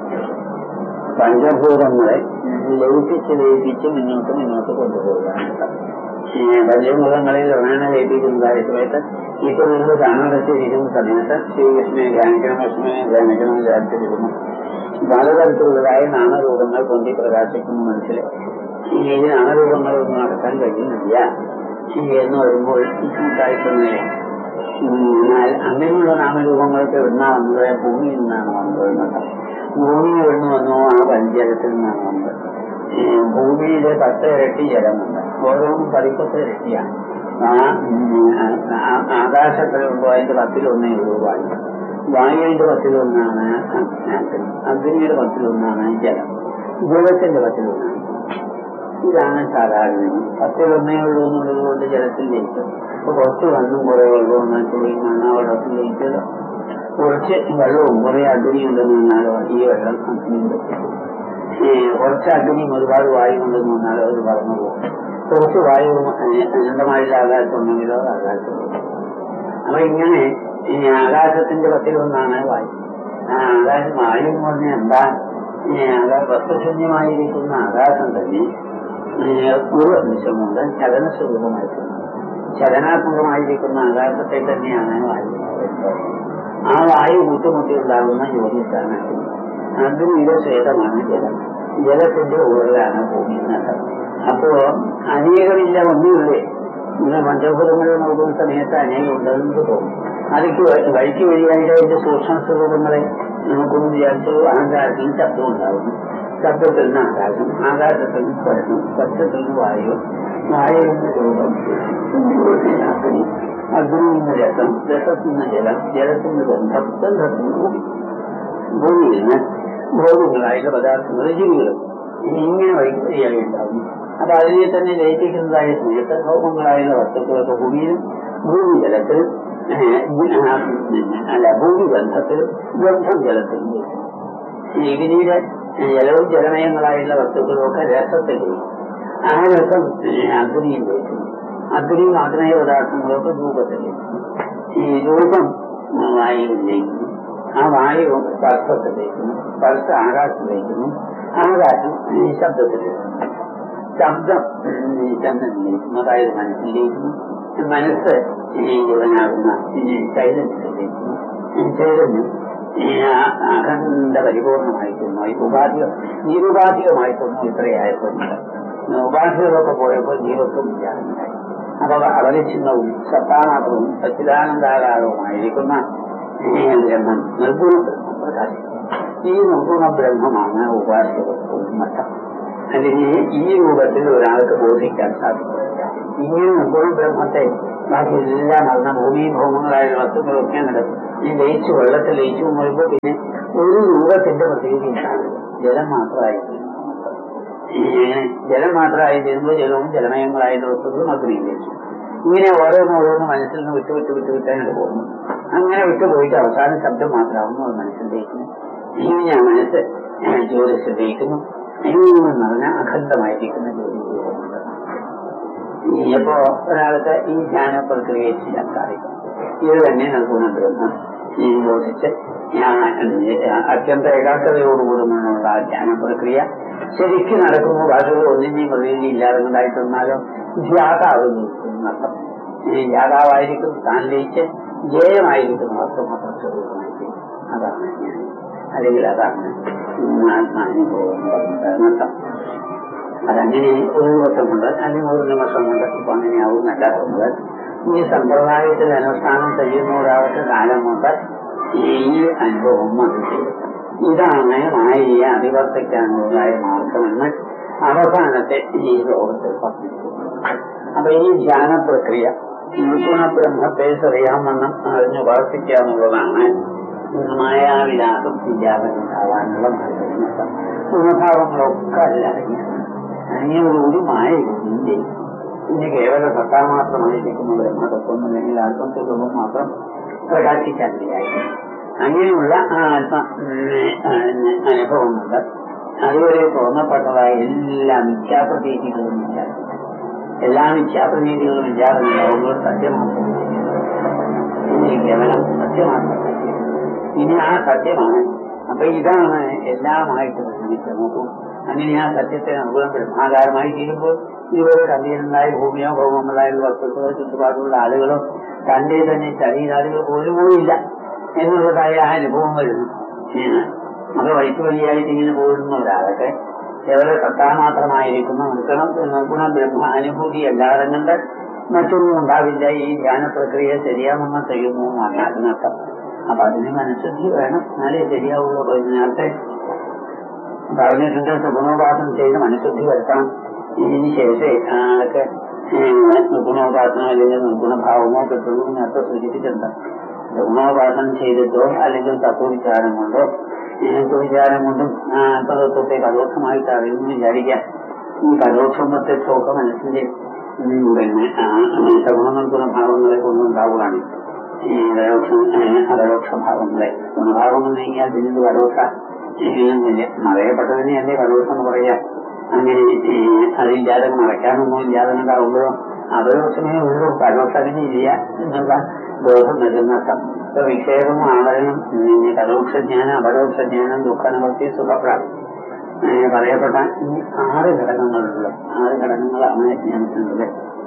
പഞ്ചഭൂതങ്ങളെ ലയിപ്പിച്ച് ലയിപ്പിച്ച് മുന്നോട്ട് മുന്നോട്ട് കൊണ്ടുപോകുക പഞ്ചഭൂതങ്ങളിൽ രണ ലയിപ്പിക്കുന്നതായ സമയത്ത് ഇപ്പൊ നിങ്ങൾ കണ്ണടച്ചിരിക്കുന്ന സമയത്ത് ശ്രീകൃഷ്ണനെ ധ്യാനിക്കണം കൃഷ്ണനെ ധ്യാനിക്കണം വിചാരിച്ചിരിക്കുന്നു പലതരത്തിലുള്ളതായ നാമരൂപങ്ങൾ പൊന്തി പ്രകാശിക്കുന്ന മനസ്സിൽ ഈ നാമരൂപങ്ങളൊന്നും നടക്കാൻ കഴിയുന്നില്ല എന്ന് വരുമ്പോൾ ബുദ്ധിമുട്ടായിട്ടൊന്നേ എന്നാൽ അങ്ങനെയുള്ള നാമരൂപങ്ങൾക്ക് എവിടുന്ന വന്നത് ഭൂമിയിൽ നിന്നാണ് വന്നത് എന്നർത്ഥം ഭൂമി എവിടുന്ന് വന്നു ആ പഞ്ചജലത്തിൽ നിന്നാണ് വന്നത് ഭൂമിയിലെ പത്ത് ഇരട്ടി ജലമുണ്ട് ഓരോന്നും പതിപ്പത്ത് ഇരട്ടിയാണ് ആ ആകാശത്തിലുണ്ടോ അതിന്റെ പത്തിലൊന്നേ ഉള്ളൂ വായു വായുവിന്റെ പത്തിലൊന്നാണ് അഗ്നി അഗ്നിയുടെ പത്തിലൊന്നാണ് ജലം ജലത്തിന്റെ പത്തിലൊന്നാണ് ഇതാണ് സാധാരണ പത്തിലൊന്നേ ഉള്ളൂ എന്നുള്ളത് കൊണ്ട് ജലത്തിൽ ലയിക്കും അപ്പൊ കുറച്ച് വെള്ളം കുറെ വെള്ളവും ചുളി മണ്ണ വെള്ളത്തിൽ ലയിച്ചത് കുറച്ച് വെള്ളവും കുറെ അഗ്നി ഉണ്ടെന്ന് പറഞ്ഞാലോ ഈ വെള്ളം അഗ്നിയുണ്ട് കുറച്ച് അഗ്നിയും ഒരുപാട് വായു ഉണ്ടെന്ന് പറഞ്ഞാലോ അത് പറഞ്ഞു പോകും കുറച്ച് വായു അനന്തമായിട്ടുള്ള ആകാശം ഉണ്ടെങ്കിലോ ആകാശം അപ്പൊ ഇങ്ങനെ ഈ ആകാശത്തിന്റെ പത്തിലൊന്നാണ് വായു ആ ആകാശം വായു എന്ന് പറഞ്ഞാൽ എന്താ വസ്തുശൂന്യമായിരിക്കുന്ന ആകാശം തന്നെ ഒരു നിമിഷം കൊണ്ട് ചലന സ്വരൂപമായിട്ടുണ്ട് ചലനാത്മകമായിരിക്കുന്ന ആകാശത്തെ തന്നെയാണ് വായു ആ വായു കൂട്ടുമുട്ടി ഉണ്ടാകുന്ന ജ്യോതിസാണ് അഗ്നിയുടെ ശ്വേതമാണ് ജലം ജലത്തിന്റെ ഉള്ളിലാണ് ഭൂമി എന്നർത്ഥം അപ്പോ അനേകമില്ല ഒന്നുമില്ലേ നിങ്ങൾ പഞ്ചഭൂതങ്ങളിൽ നോക്കുന്ന സമയത്ത് അനേകം ഉണ്ടെന്ന് തോന്നും അതിക്ക് വഴിക്ക് വഴിയായിട്ട് അതിന്റെ സൂക്ഷ്മ സ്വരൂപങ്ങളെ നമുക്കൊന്ന് വിചാരിച്ചു അഹങ്കാരത്തിന് ശബ്ദം ഉണ്ടാകുന്നു ശബ്ദത്തിൽ നിന്ന് ആകാശം ആകാശത്തിൽ നിന്ന് സ്വരം സ്വച്ഛത്തിൽ നിന്ന് വായു വായുവിൽ നിന്ന് രൂപം അഗ്നി അഗ്നിയിൽ നിന്ന് രസം രസത്തിൽ നിന്ന് ജലം ജലത്തിൽ നിന്ന് ഗന്ധം ഗന്ധത്തിൽ നിന്ന് ഭൂമി ഭൂമിയിൽ നിന്ന് ഭോഗങ്ങളായുള്ള പദാർത്ഥങ്ങൾ ജീവികളും ഇങ്ങനെ വഴിക്ക് വഴിയായി ഉണ്ടാകുന്നു അപ്പൊ അതിനെ തന്നെ ലയിപ്പിക്കുന്നതായ സമയത്ത് ഭൗമങ്ങളായുള്ള വസ്തുക്കളൊക്കെ ഭൂമിയിലും ഭൂമി ജലത്തിലും അല്ല ഭൂമി ബന്ധത്തിലും ഗന്ധം ജലത്തിലും ഈ പിന്നീട് ജലവും ജലമയങ്ങളായുള്ള വസ്തുക്കളൊക്കെ രസത്തിലേക്ക് ആ രസം അഗ്നിയിൽ ലയിക്കുന്നു അഗ്നിയും ആഗ്നേയ പദാർത്ഥങ്ങളൊക്കെ രൂപത്തിലേക്ക് ഈ രൂപം വായുവിലേക്കുന്നു ആ വായു സ്പർശത്തിലേക്കുന്നു സ്പർശ ആകാശത്തിലേക്കുന്നു ആകാശം ശബ്ദത്തിലേക്കുന്നു ശബ്ദം ചന്ദ്രനിലേക്കുന്നു അതായത് മനസ്സിലേക്കുന്നു മനസ്സ് ജീവനാകുന്ന ചൈതന്യത്തിലേക്കുന്നു ചൈതന്യം അഖണ്ഡ പരിപൂർണമായിക്കുന്നു ഈ ഉപാധിക നിരുപാധികമായിക്കുന്നു ഇത്രയായപ്പോൾ ഉപാധികളൊക്കെ പോയപ്പോൾ ജീവത്വം ഇല്ലാതായി അപ്പൊ അവലക്ഷണവും സത്താമാത്രവും സച്ചിദാനന്ദാകാരവുമായിരിക്കുന്ന ബ്രഹ്മം നിർഗുണ ബ്രഹ്മം പ്രകാശിക്കും ഈ നിർഗുണ ബ്രഹ്മമാണ് ഉപാസ്യവത്വവും മഠം അല്ലെങ്കിൽ ഈ രൂപത്തിൽ ഒരാൾക്ക് ബോധിക്കാൻ സാധിക്കും ഇങ്ങനെ നിർഗുണ ബ്രഹ്മത്തെ ബാക്കി എല്ലാം നടന്ന ഭൂമി ഭൗമങ്ങളായ വസ്തുക്കളൊക്കെ നടക്കും ഈ ലയിച്ചു വെള്ളത്തിൽ ലയിച്ചു പോകുമ്പോൾ പിന്നെ ഒരു രൂപത്തിന്റെ പ്രത്യേകത ഉണ്ടാവില്ല ജലം മാത്രമായിരിക്കും ഇങ്ങനെ ജലം മാത്രമായി തീരുമ്പോൾ ജലവും ജലമയങ്ങളായി തീർത്തതും അഗ്നിയിലേച്ചു ഇങ്ങനെ ഓരോന്ന് ഓരോന്ന് മനസ്സിൽ നിന്ന് വിട്ട് വിട്ട് വിട്ട് വിട്ടാണ് പോകുന്നു അങ്ങനെ വിട്ടു പോയിട്ട് അവസാന ശബ്ദം മാത്രമാവുന്നു അത് മനസ്സിലേക്കുന്നു ഇങ്ങനെ ഞാൻ മനസ്സ് ജ്യോതിസിലേക്കുന്നു എന്ന് പറഞ്ഞാൽ അഖണ്ഡമായിരിക്കുന്ന ജ്യോതി ഇനിയപ്പോ ഒരാൾക്ക് ഈ ധ്യാന പ്രക്രിയ ചെയ്യാൻ സാധിക്കും ഇത് തന്നെ നൽകുന്നുണ്ടെന്ന് ഈ യോജിച്ച് ഞാൻ അത്യന്ത ഏകാഗ്രതയോടുകൂടുന്നുള്ള ആ ധ്യാന പ്രക്രിയ ശരിക്കും നടക്കുമ്പോൾ ബാക്കിയുള്ള ഒന്നിന്റെയും പ്രതിനിധി ഇല്ലാതെ ഉണ്ടായിട്ടൊന്നാലോ ധ്യാതാവുന്നു എന്നർത്ഥം ഇനി ധ്യാതാവായിരിക്കും താൻ ലയിച്ച് ജയമായിരിക്കുന്ന വസ്തു മാത്രം സ്വരൂപമായിരിക്കും അതാണ് ഞാൻ അല്ലെങ്കിൽ അതാണ് ആത്മാനുഭവം എന്നർത്ഥം അതങ്ങനെ ഒരു ദിവസം കൊണ്ട് അല്ലെങ്കിൽ ഒരു നിമിഷം കൊണ്ട് ഇപ്പൊ അങ്ങനെയാവുന്നല്ല തോന്നുന്നത് ഈ സമ്പ്രദായത്തിൽ അനുഷ്ഠാനം ചെയ്യുന്നവരാവട്ടെ കാലം കൊണ്ട് ഈ അനുഭവം വന്നിട്ടുണ്ട് ഇതാണ് മായയെ അതിവർത്തിക്കാനുള്ളതായ മാർഗമെന്ന് അവസാനത്തെ ഈ ലോകത്തിൽ പറഞ്ഞിരിക്കുന്നു അപ്പൊ ഈ ധ്യാന പ്രക്രിയ നിർഗുണ ബ്രഹ്മത്തെ ശ്രേയാമെന്നും അറിഞ്ഞ് ഉപാസിക്കുക എന്നുള്ളതാണ് മായാവിലാസം വിദ്യാപനുണ്ടാവാനുള്ള മാർഗം ഗുണഭാവങ്ങളൊക്കെ അതിലടങ്ങിയിട്ടുണ്ട് അങ്ങനെയോടുകൂടി മായയില്ലേ ഇനി കേവല സത്താ മാത്രമായിരിക്കുന്ന ബ്രഹ്മതത്വം അല്ലെങ്കിൽ ആത്മസ്വരൂപം മാത്രം പ്രകാശിക്കാനില്ലായി അങ്ങനെയുള്ള ആ ആത്മ അനുഭവമുണ്ട് അതുവരെ തോന്നപ്പെട്ടതായ എല്ലാ മിഥ്യാപ്രതീതികളും ഇല്ലാതെ എല്ലാ മിഥ്യാപ്രതീതികളും ഇല്ലാതെ ഉണ്ടാവുമ്പോൾ സത്യമാത്രം ഇനി കേവലം സത്യമാത്രം ഇനി ആ സത്യമാണ് അപ്പൊ ഇതാണ് എല്ലാമായിട്ട് പരിഗണിച്ച് നോക്കൂ അങ്ങനെ ആ സത്യത്തെ അനുകൂലം ബ്രഹ്മാകാരമായി തീരുമ്പോൾ ഇതുവരെ കണ്ടിരുന്നതായ ഭൂമിയോ ഭൗമങ്ങളായ വസ്തുക്കളോ ചുറ്റുപാടുള്ള ആളുകളോ തന്റെ തന്നെ ശരീരാദികൾ പോലും പോയില്ല എന്നുള്ളതായ ആ അനുഭവം വരുന്നു അത് വഴിക്ക് വഴിയായിട്ട് ഇങ്ങനെ പോകുന്ന ഒരാളൊക്കെ കേവല സത്താ മാത്രമായിരിക്കുന്ന നിർക്കണം നിർഗുണ ബ്രഹ്മ അനുഭൂതി അല്ലാതെ കണ്ട് മറ്റൊന്നും ഉണ്ടാവില്ല ഈ ധ്യാന പ്രക്രിയ ശരിയാമെന്ന് ചെയ്യുന്നു എന്നാണ് അതിനർത്ഥം അപ്പൊ അതിന് മനഃശുദ്ധി വേണം എന്നാലേ ശരിയാവുള്ളൂ നേരത്തെ പറഞ്ഞിട്ടുണ്ട് സുഗുണോപാസന ചെയ്ത് മനഃശുദ്ധി വരുത്തണം ഇതിന് ശേഷം ആൾക്ക് നിർഗുണോപാസനം അല്ലെങ്കിൽ നിർഗുണഭാവമോ കിട്ടുള്ളൂ നേരത്തെ സൂചിപ്പിച്ചിട്ടുണ്ട് ഗുണോപാസനം ചെയ്തിട്ടോ അല്ലെങ്കിൽ തത്വവിചാരം കൊണ്ടോ വിചാരം കൊണ്ടും അല്പതത്വത്തെ പരോക്ഷമായിട്ട് അറിയുന്നു വിചാരിക്കാം ഈ പരോക്ഷമത്വത്വമൊക്കെ മനസ്സിന്റെ പിന്നെ സഗുണ നിർഗുണ ഭാവങ്ങളെ കൊണ്ടുണ്ടാവുകയാണ് ഈ പരോക്ഷ അപരോക്ഷ ഭാവങ്ങളെ ഗുണഭാവങ്ങൾ നീങ്ങിയാൽ പിന്നീട് പരോക്ഷ ചെയ്യുന്നില്ല മറയപ്പെട്ടതിനെ അല്ലേ പരോക്ഷം എന്ന് പറയാ അങ്ങനെ അതില്ലാതെ മറയ്ക്കാനൊന്നും ഇല്ലാതെ ഉണ്ടാവുമ്പോഴോ അപരോക്ഷമേ ഉള്ളൂ പരോക്ഷത്തിന് ഇല്ല എന്നുള്ള ബോധം വരുന്നർത്ഥം ഇപ്പൊ വിക്ഷേപം ആവരണം പരോക്ഷ ജ്ഞാനം അപരോക്ഷ ജ്ഞാനം ദുഃഖനിവർത്തി സുഖപ്രാപ്തി അങ്ങനെ പറയപ്പെട്ട ഈ ആറ് ഘടകങ്ങളുള്ള ആറ് ഘടകങ്ങളാണ് ജ്ഞാനത്തിനുള്ളത്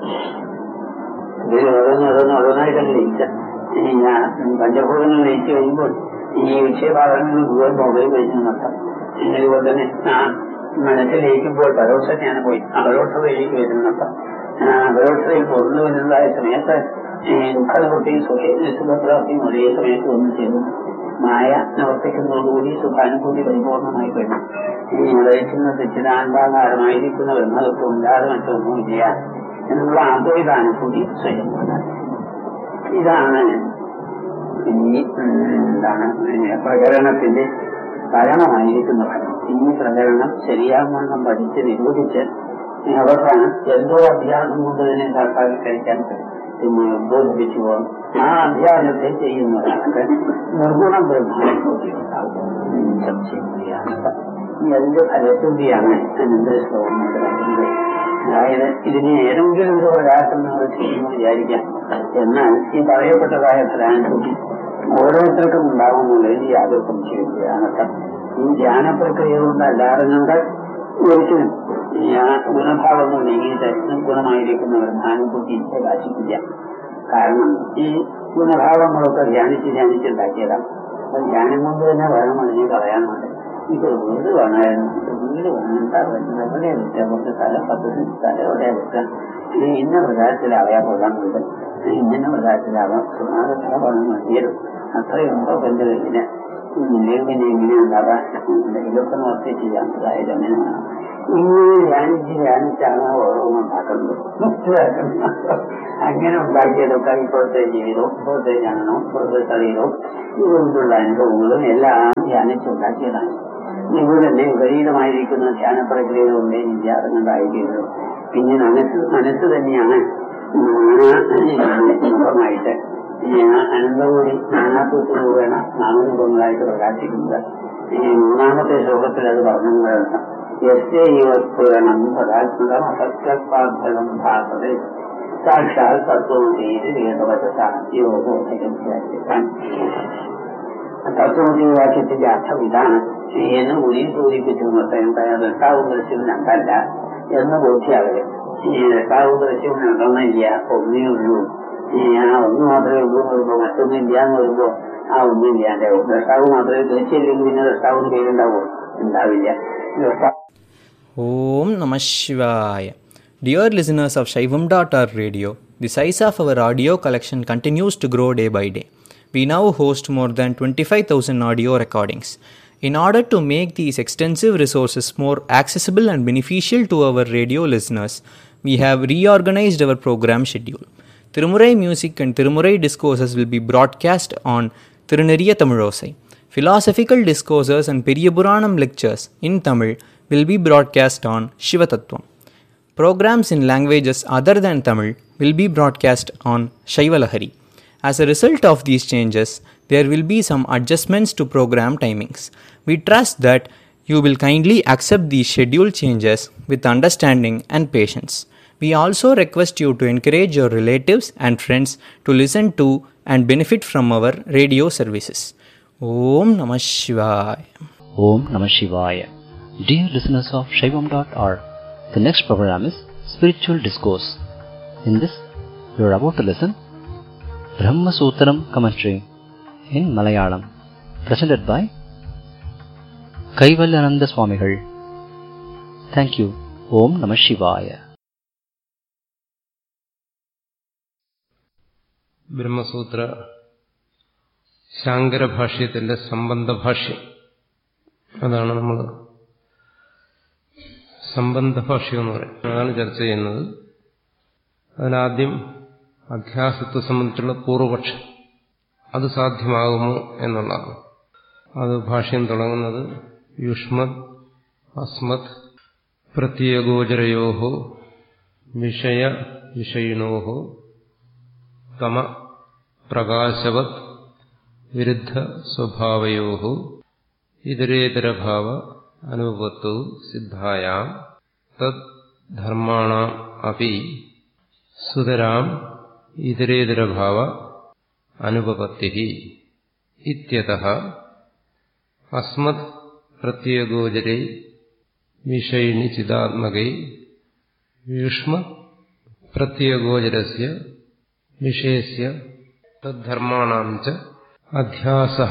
ഇതിൽ ഓരോന്ന് ഓരോന്ന് ഓരോന്നായിട്ടാണ് ലയിച്ച പഞ്ചഭൂതങ്ങൾ ലയിച്ചു കഴിയുമ്പോൾ ഈ വിക്ഷേപാകങ്ങൾ മുഴുവൻ മൊബൈൽ കഴിച്ചു നടത്താം അതുപോലെ തന്നെ ആ മനസ്സിലേക്കുമ്പോൾ പരോക്ഷജ്ഞാനം പോയി അപരോക്ഷതയിലേക്ക് വരുന്നപ്പം അപരോക്ഷതയിൽ പൊറന്നു വരുന്നതായ സമയത്ത് ദുഃഖനിവൃത്തിയും സുഖ സുഖപ്രാപ്തിയും ഒരേ സമയത്ത് ഒന്നും ചെയ്യുന്നു മായ നിവർത്തിക്കുന്നതോടുകൂടി സുഖാനുഭൂതി പരിപൂർണമായി കഴിഞ്ഞു ഈ നിലയിക്കുന്ന സച്ചിദാനന്ദാകാരമായിരിക്കുന്ന ബ്രഹ്മതത്വം ഇല്ലാതെ മറ്റൊന്നും ഇല്ല എന്നുള്ള അദ്വൈതാനുഭൂതി സ്വയം ഇതാണ് ഈ എന്താണ് പ്രകരണത്തിന്റെ പരമമായിരിക്കുന്ന ഫലം ഈ പ്രകരണം ശരിയാവണ്ണം പഠിച്ച് നിരൂപിച്ച് അവസാനം എന്തോ അധ്യാസം കൊണ്ട് തന്നെ സാക്ഷാത്കരിക്കാൻ പിന്നെ ഉദ്ബോധിപ്പിച്ചു പോകും ആ അധ്യാനത്തെ ചെയ്യുന്ന ഒരാൾക്ക് നിർഗുണ ബ്രഹ്മാനുഭൂതി ഉണ്ടാവും സംശയമില്ല എന്ത് ഫലശുദ്ധിയാണ് അനന്തര ശ്ലോകം കൊണ്ട് പറയുന്നത് അതായത് ഇതിനെ ഏതെങ്കിലും ഒരു പ്രകാശം നമ്മൾ ചെയ്യുന്നു വിചാരിക്കാം എന്നാൽ ഈ പറയപ്പെട്ടതായ ഫലാനുഭൂതി ഓരോരുത്തർക്കും ഉണ്ടാകുന്നുള്ളതിൽ യാതൊരു സംശയമില്ല അനർത്ഥം ഈ ധ്യാന പ്രക്രിയ കൊണ്ട് അല്ലാതെ കണ്ട് ഒരിക്കലും ഗുണഭാവങ്ങൾ നീങ്ങിയിട്ട് ഗുണമായിരിക്കുന്ന ബ്രഹ്മാനുഭൂതി പ്രകാശിക്കില്ല കാരണം ഈ ഗുണഭാവങ്ങളൊക്കെ ധ്യാനിച്ച് ധ്യാനിച്ചുണ്ടാക്കിയതാണ് അപ്പൊ ധ്യാനം കൊണ്ട് തന്നെ വേണം അതിനെ കളയാനുണ്ട് ഇത് വീട് വേണമായിരുന്നു വീട് വേണം എന്താ പറയുന്നത് എവിടെ വെച്ചാൽ കുറച്ച് സ്ഥലം പത്ത് സെന്റ് സ്ഥലം എവിടെ വെച്ചാൽ ഇത് ഇന്ന പ്രകാരത്തിലാവയാ കൊള്ളാൻ വീട് ഇന്ന പ്രകാരത്തിലാവാം സുമാരത്തിലെ പണം മതിയരും അത്രയുണ്ടോ എന്റെ കയ്യില് ഇല്ലെങ്കിൽ എങ്ങനെ ഉണ്ടാകാൻ എന്തെങ്കിലുമൊക്കെ നോക്കി ചെയ്യാത്തതായത് അങ്ങനെ വേണം ഇങ്ങനെ ധ്യാനിച്ച് ധ്യാനിച്ചാണ് ഓരോന്നും ഉണ്ടാക്കുന്നത് മനസ്സിലാക്കുന്നത് അങ്ങനെ ഉണ്ടാക്കിയതൊക്കെ ഇപ്പോഴത്തെ ജീവിതവും ഇപ്പോഴത്തെ ജ്ഞാനവും ഇപ്പോഴത്തെ ശരീരവും ഇതുകൊണ്ടുള്ള അനുഭവങ്ങളും എല്ലാം ധ്യാനിച്ചുണ്ടാക്കിയതാണ് ഇവിടെ തന്നെ വിപരീതമായിരിക്കുന്ന ധ്യാന പ്രക്രിയകളുണ്ട് ഇല്ല അതുകൊണ്ടായിരിക്കുന്നത് പിന്നെ മനസ്സ് മനസ്സ് തന്നെയാണ് മുഖമായിട്ട് അനന്തകൂടി നാനാത്വത്തിലൂടെയാണ് നാമരൂപങ്ങളായിട്ട് പ്രകാശിക്കുന്നത് ഈ മൂന്നാമത്തെ ശ്ലോകത്തിൽ അത് പറഞ്ഞതാണ് യസ്യവസ്ഫുരണം പദാത്മകം അസത്യപാർത്ഥകം ഭാസതേ സാക്ഷാൽ തത്വമസീതി വേദവചസ യോഗോ തത്വമസി വാക്യത്തിന്റെ അർത്ഥം ഇതാണ് എന്ന് മുനിയിൽ സൂചിപ്പിച്ചു എന്തായാലും ദൃഷ്ടാവും ദൃശ്യവും രണ്ടല്ല എന്ന് ബോധ്യാകല് ഈ ദൃഷ്ടാവും ദൃശ്യവും രണ്ടെണ്ണില്ല ഒന്നേ ഉള്ളൂ ആ ഒന്ന് മാത്രമേ ഉള്ളൂ എന്ന് വരുമ്പോ മറ്റൊന്നും ഇല്ല എന്ന് വരുമ്പോ ആ ഒന്നും ഇല്ലാണ്ടാവും ദൃഷ്ടാവ് മാത്രമേ ദൃശ്യമില്ലെങ്കിൽ പിന്നെ ദൃഷ്ടാവിന് പേരുണ്ടാവോ ഉണ്ടാവില്ല ദൃഷ്ടാവ് Om Namah Shivaya. Dear listeners of Shaivam.org radio, the size of our audio collection continues to grow day by day. We now host more than 25,000 audio recordings. In order to make these extensive resources more accessible and beneficial to our radio listeners, we have reorganized our program schedule. Tirumurai music and Tirumurai discourses will be broadcast on Tiruneriya Tamilosai. Philosophical discourses and Periyapuranam lectures in Tamil will be broadcast on Shivatattvam. Programs in languages other than Tamil will be broadcast on Shaivalahari. As a result of these changes, there will be some adjustments to program timings. We trust that you will kindly accept these schedule changes with understanding and patience. We also request you to encourage your relatives and friends to listen to and benefit from our radio services. Om Namah Shivaya. Om Namah Shivaya. Dear listeners of Shaivam.org, the next program is Spiritual Discourse. In this, you are about to listen Brahma Sutram commentary in Malayalam, presented by Kaivalyananda Swamigal. Thank you. Om Namah Shivaya. Brahma Sutra ശാങ്കരഭാഷ്യത്തിന്റെ സംബന്ധഭാഷ്യം അതാണ് നമ്മൾ സംബന്ധഭാഷ്യം എന്ന് പറയും അതാണ് ചർച്ച ചെയ്യുന്നത് അതിനാദ്യം അധ്യാസത്തെ സംബന്ധിച്ചുള്ള പൂർവപക്ഷം അത് സാധ്യമാകുമോ എന്നുള്ളതാണ് അത് ഭാഷ്യം തുടങ്ങുന്നത് യുഷ്മത് അസ്മത് പ്രത്യഗോചരയോ വിഷയ വിഷയിണോ തമ പ്രകാശവത് വിരുദ്ധ സ്വഭാവയോ ഇതരേതരഭാവ അനുപത്തു സിദ്ധായാം തദ് ധർമാണാം അപി സുതരാം ഇതരേതരഭാവ അനുപപത്തി ഇത്യതഃ അസ്മത് പ്രത്യഗോചരേ വിഷയിണി ചിദാത്മകൈ യുഷ്മ പ്രത്യഗോചരസ്യ വിഷയസ്യ തദ്ധർമാണാം ച അധ്യാസഃ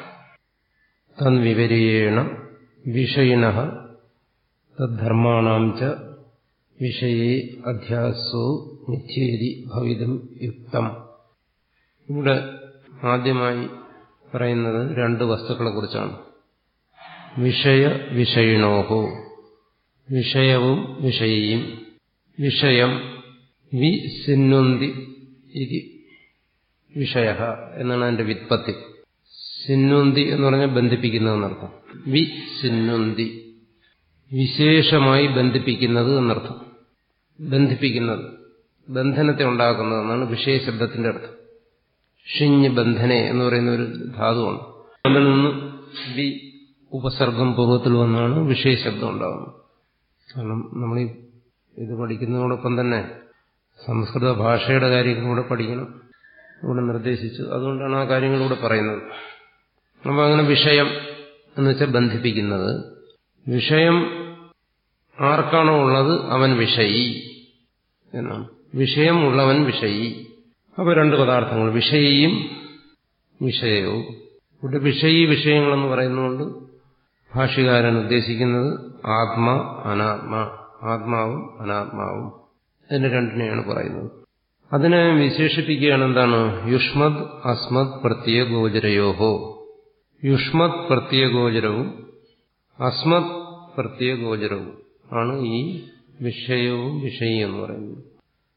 തൻവിപര്യേണ വിഷയിണ തദ്ധർമാണാം ച വിഷയേ അധ്യാസോ മിഥ്യേരി ഭവിതം യുക്തം ഇവിടെ ആദ്യമായി പറയുന്നത് രണ്ട് വസ്തുക്കളെ കുറിച്ചാണ് വിഷയ വിഷയിണോഹോ വിഷയവും വിഷയിയും വിഷയം വി സിന്നുന്തി ഇതി വിഷയ എന്നാണ് അതിന്റെ വിത്പത്തി സിന്നുന്തി എന്ന് പറഞ്ഞാൽ ബന്ധിപ്പിക്കുന്നത് എന്നർത്ഥം വി സിന്നുന്തി വിശേഷമായി ബന്ധിപ്പിക്കുന്നത് എന്നർത്ഥം ബന്ധിപ്പിക്കുന്നത് ബന്ധനത്തെ ഉണ്ടാക്കുന്നത് എന്നാണ് വിഷയശബ്ദത്തിന്റെ അർത്ഥം ഷിഞ്ഞ് ബന്ധനെ എന്ന് പറയുന്ന ഒരു ധാതുവാണ് അതിൽ നിന്ന് വി ഉപസർഗം പൂർവ്വത്തിൽ വന്നാണ് വിഷയശബ്ദം ഉണ്ടാകുന്നത് കാരണം നമ്മൾ ഇത് പഠിക്കുന്നതോടൊപ്പം തന്നെ സംസ്കൃത ഭാഷയുടെ കാര്യങ്ങളൂടെ പഠിക്കണം ഇവിടെ നിർദ്ദേശിച്ചു അതുകൊണ്ടാണ് ആ കാര്യങ്ങളൂടെ പറയുന്നത് അപ്പോൾ അങ്ങനെ വിഷയം എന്ന് വെച്ചാൽ ബന്ധിപ്പിക്കുന്നത് വിഷയം ആർക്കാണോ ഉള്ളത് അവൻ വിഷയി എന്നാണ് വിഷയം ഉള്ളവൻ വിഷയി അപ്പോൾ രണ്ട് പദാർത്ഥങ്ങൾ വിഷയിയും വിഷയവും ഇവിടെ വിഷയി വിഷയങ്ങളെന്ന് പറയുന്നതുകൊണ്ട് ഭാഷ്യകാരൻ ഉദ്ദേശിക്കുന്നത് ആത്മ അനാത്മ ആത്മാവും അനാത്മാവും ഇതിന് രണ്ടിനെയാണ് പറയുന്നത് അതിനെ വിശേഷിപ്പിക്കുകയാണ് എന്താണ് യുഷ്മത് അസ്മത് പ്രത്യഗോചരയോഹോ യുഷ്മത് പ്രത്യഗോചരവും അസ്മത് പ്രത്യഗോചരവും ആണ് ഈ വിഷയവും വിഷയി എന്ന് പറയുന്നത്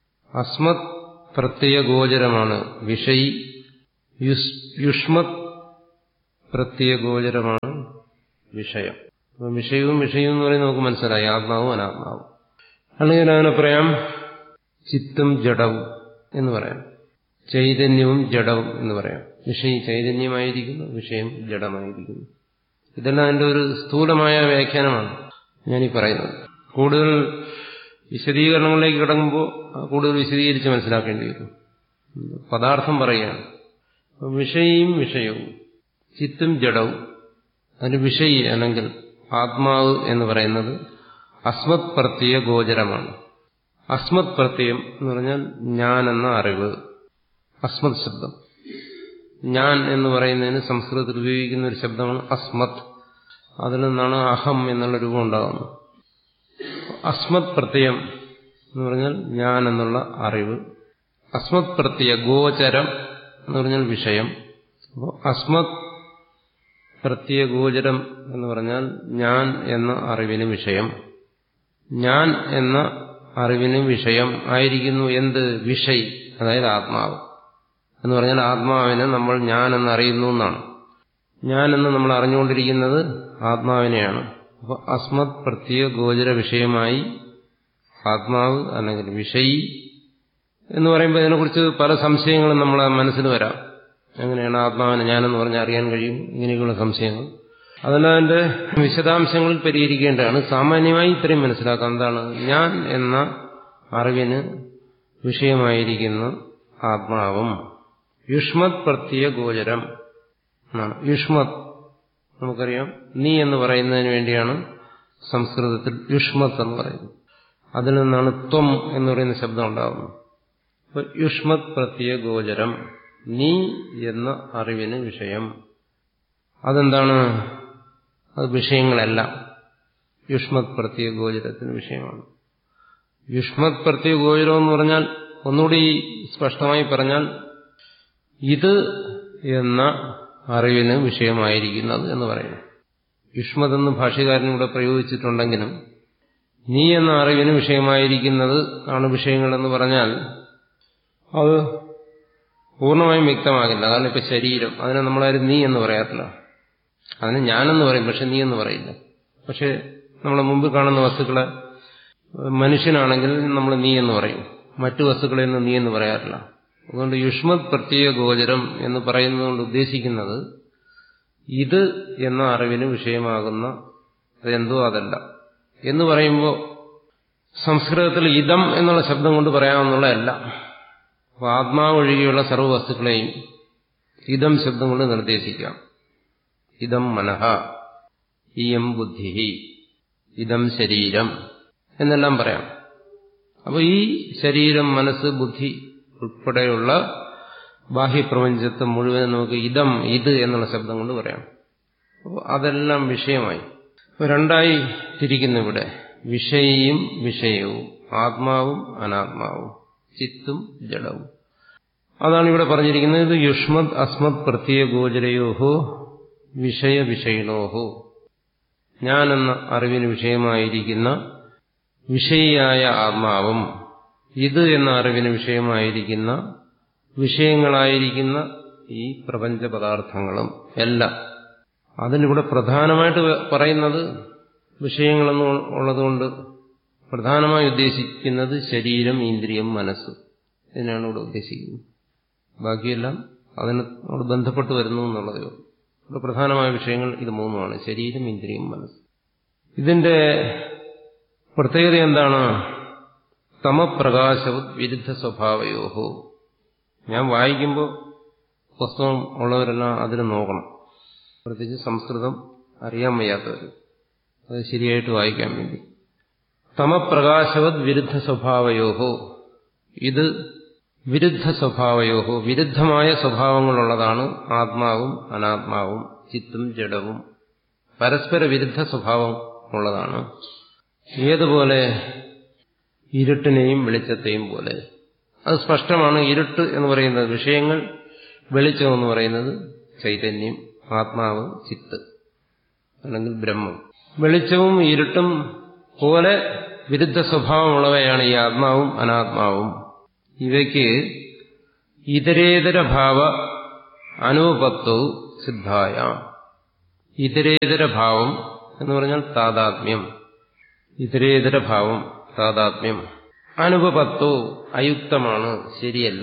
അസ്മത് പ്രത്യഗോചരമാണ് വിഷയി യുഷ്മത് പ്രത്യഗോചരമാണ് വിഷയം അപ്പം വിഷയവും വിഷയവും എന്ന് പറയുന്നത് നമുക്ക് മനസ്സിലായി ആത്മാവും അനാത്മാവും അല്ലെങ്കിൽ അങ്ങനെ പറയാം ചിത്തും ജഡവും എന്ന് പറയാം ചൈതന്യവും ജഡവും എന്ന് പറയാം വിഷയം ചൈതന്യമായിരിക്കുന്നു വിഷയം ജഡമായിരിക്കുന്നു ഇതെല്ലാം അതിന്റെ ഒരു സ്ഥൂലമായ വ്യാഖ്യാനമാണ് ഞാനീ പറയുന്നത് കൂടുതൽ വിശദീകരണങ്ങളിലേക്ക് കിടക്കുമ്പോൾ കൂടുതൽ വിശദീകരിച്ച് മനസ്സിലാക്കേണ്ടി വരും പദാർത്ഥം പറയുകയാണ് വിഷയും വിഷയവും ചിത്തും ജഡവും അതിന് വിഷയി അല്ലെങ്കിൽ ആത്മാവ് എന്ന് പറയുന്നത് അസ്മത് പ്രത്യയ ഗോചരമാണ് അസ്മത് പ്രത്യയം എന്ന് പറഞ്ഞാൽ ഞാൻ എന്ന അറിവ് അസ്മത് ശബ്ദം ഞാൻ എന്ന് പറയുന്നതിന് സംസ്കൃതത്തിൽ ഉപയോഗിക്കുന്ന ഒരു ശബ്ദമാണ് അസ്മത് അതിൽ നിന്നാണ് അഹം എന്നുള്ള രൂപം ഉണ്ടാകുന്നത് അസ്മത് പ്രത്യയം എന്ന് പറഞ്ഞാൽ ഞാൻ എന്നുള്ള അറിവ് അസ്മത് പ്രത്യയ ഗോചരം എന്ന് പറഞ്ഞാൽ വിഷയം അപ്പോൾ അസ്മത് പ്രത്യയ ഗോചരം എന്ന് പറഞ്ഞാൽ ഞാൻ എന്ന അറിവിന് വിഷയം ഞാൻ എന്ന അറിവിന് വിഷയം ആയിരിക്കുന്നു എന്ത് വിഷയ് അതായത് ആത്മാവ് എന്ന് പറഞ്ഞാൽ ആത്മാവിനെ നമ്മൾ ഞാൻ എന്നറിയുന്നു എന്നാണ് ഞാൻ എന്ന് നമ്മൾ അറിഞ്ഞുകൊണ്ടിരിക്കുന്നത് ആത്മാവിനെയാണ് അപ്പോൾ അസ്മത് പ്രത്യേക ഗോചര വിഷയമായി ആത്മാവ് അല്ലെങ്കിൽ വിഷയി എന്ന് പറയുമ്പോൾ ഇതിനെക്കുറിച്ച് പല സംശയങ്ങളും നമ്മളെ മനസ്സിൽ വരാം എങ്ങനെയാണ് ആത്മാവിനെ ഞാനെന്ന് പറഞ്ഞാൽ അറിയാൻ കഴിയും ഇങ്ങനെയൊക്കെയുള്ള സംശയങ്ങൾ അതെല്ലാം അതിന്റെ വിശദാംശങ്ങളിൽ പരിഹരിക്കേണ്ടതാണ് സാമാന്യമായി ഇത്രയും മനസ്സിലാക്കാം എന്താണ് ഞാൻ എന്ന അറിവിന് വിഷയമായിരിക്കുന്ന ആത്മാവും യുഷ്മത് പ്രത്യ ഗോചരം എന്നാണ് യുഷ്മത് നമുക്കറിയാം നീ എന്ന് പറയുന്നതിന് വേണ്ടിയാണ് സംസ്കൃതത്തിൽ യുഷ്മത് എന്ന് പറയുന്നത് അതിൽ നിന്നാണ് ത്വം എന്ന് പറയുന്ന ശബ്ദം ഉണ്ടാകുന്നത് അപ്പൊ യുഷ്മത് പ്രത്യ ഗോചരം നീ എന്ന അറിവിന് വിഷയം അതെന്താണ് അത് വിഷയങ്ങളല്ല യുഷ്മത് പ്രത്യ ഗോചരത്തിന് വിഷയമാണ് യുഷ്മത് പ്രത്യ ഗോചരം എന്ന് പറഞ്ഞാൽ ഒന്നുകൂടി സ്പഷ്ടമായി പറഞ്ഞാൽ ഇത് എന്ന അറിവിന് വിഷയമായിരിക്കുന്നത് എന്ന് പറയുന്നു യുഷ്മത് എന്ന് ഭാഷ്യകാരനിവിടെ പ്രയോഗിച്ചിട്ടുണ്ടെങ്കിലും നീ എന്ന അറിവിന് വിഷയമായിരിക്കുന്നത് ആണ് വിഷയങ്ങളെന്ന് പറഞ്ഞാൽ അത് പൂർണ്ണമായും വ്യക്തമാകില്ല കാരണം ഇപ്പൊ ശരീരം അതിനെ നമ്മളാരും നീ എന്ന് പറയാറില്ല അതിന് ഞാനെന്ന് പറയും പക്ഷെ നീ എന്ന് പറയില്ല പക്ഷെ നമ്മളെ മുമ്പ് കാണുന്ന വസ്തുക്കളെ മനുഷ്യനാണെങ്കിൽ നമ്മൾ നീ എന്ന് പറയും മറ്റു വസ്തുക്കളിൽ നിന്ന് നീ എന്ന് പറയാറില്ല അതുകൊണ്ട് യുഷ്മത് പ്രത്യേക ഗോചരം എന്ന് പറയുന്നതുകൊണ്ട് ഉദ്ദേശിക്കുന്നത് ഇത് എന്ന അറിവിന് വിഷയമാകുന്ന അതെന്തോ അതല്ല എന്ന് പറയുമ്പോൾ സംസ്കൃതത്തിൽ ഇതം എന്നുള്ള ശബ്ദം കൊണ്ട് പറയാമെന്നുള്ളതല്ല അപ്പോൾ ആത്മാവ് ഒഴികെയുള്ള സർവ്വ വസ്തുക്കളെയും ഇതം ശബ്ദം കൊണ്ട് നിർദ്ദേശിക്കാം ഇതം മനഃ ഇയം ബുദ്ധി ഇതം ശരീരം എന്നെല്ലാം പറയാം അപ്പോൾ ഈ ശരീരം മനസ്സ് ബുദ്ധി ഉൾപ്പെടെയുള്ള ബാഹ്യപ്രപഞ്ചത്തെ മുഴുവൻ നമുക്ക് ഇതം ഇത് എന്നുള്ള ശബ്ദം കൊണ്ട് പറയാം അപ്പോൾ അതെല്ലാം വിഷയമായി അപ്പോൾ രണ്ടായി തിരിക്കുന്നു ഇവിടെ വിഷയിയും വിഷയവും ആത്മാവും അനാത്മാവും ചിത്തും ജഡവും അതാണ് ഇവിടെ പറഞ്ഞിരിക്കുന്നത് ഇത് യുഷ്മത് അസ്മത് പ്രത്യേക ഗോചരയോഹോ വിഷയ വിഷയിണോഹോ ഞാനെന്ന അറിവിന് വിഷയമായിരിക്കുന്ന വിഷയിയായ ആത്മാവും ഇത് എന്ന അറിവിന് വിഷയമായിരിക്കുന്ന വിഷയങ്ങളായിരിക്കുന്ന ഈ പ്രപഞ്ച പദാർത്ഥങ്ങളും എല്ലാം അതിനിവിടെ പ്രധാനമായിട്ട് പറയുന്നത് വിഷയങ്ങളെന്ന് ഉള്ളതുകൊണ്ട് പ്രധാനമായി ഉദ്ദേശിക്കുന്നത് ശരീരം ഇന്ദ്രിയം മനസ്സ് ഇതിനാണ് ഇവിടെ ഉദ്ദേശിക്കുന്നത് ബാക്കിയെല്ലാം അതിനോട് ബന്ധപ്പെട്ട് വരുന്നു എന്നുള്ളതേ ഉള്ളൂ ഇവിടെ പ്രധാനമായ വിഷയങ്ങൾ ഇത് മൂന്നുമാണ് ശരീരം ഇന്ദ്രിയം മനസ്സ് ഇതിന്റെ പ്രത്യേകത എന്താണ് തമപ്രകാശവത് വിരുദ്ധ സ്വഭാവയോഹോ ഞാൻ വായിക്കുമ്പോൾ പുസ്തകം ഉള്ളവരെല്ലാം അതിന് നോക്കണം പ്രത്യേകിച്ച് സംസ്കൃതം അറിയാൻ വയ്യാത്തവർ അത് ശരിയായിട്ട് വായിക്കാൻ വേണ്ടി തമപ്രകാശവത് വിരുദ്ധ സ്വഭാവയോഹോ ഇത് വിരുദ്ധ സ്വഭാവയോഹോ വിരുദ്ധമായ സ്വഭാവങ്ങളുള്ളതാണ് ആത്മാവും അനാത്മാവും ചിത്തും ജഡവും പരസ്പര വിരുദ്ധ സ്വഭാവം ഉള്ളതാണ് ഏതുപോലെ ഇരുട്ടിനെയും വെളിച്ചത്തെയും പോലെ അത് സ്പഷ്ടമാണ് ഇരുട്ട് എന്ന് പറയുന്നത് വിഷയങ്ങൾ വെളിച്ചം എന്ന് പറയുന്നത് ചൈതന്യം ആത്മാവ് ചിത്ത് അല്ലെങ്കിൽ ബ്രഹ്മം വെളിച്ചവും ഇരുട്ടും പോലെ വിരുദ്ധ സ്വഭാവമുള്ളവയാണ് ഈ ആത്മാവും അനാത്മാവും ഇവയ്ക്ക് ഇതരേതര ഭാവ അനുപത്വവും സിദ്ധായ ഇതരേതര ഭാവം എന്ന് പറഞ്ഞാൽ താതാത്മ്യം ഇതരേതര ഭാവം താതാത്മ്യം അനുപപത്തോ അയുക്തമാണ് ശരിയല്ല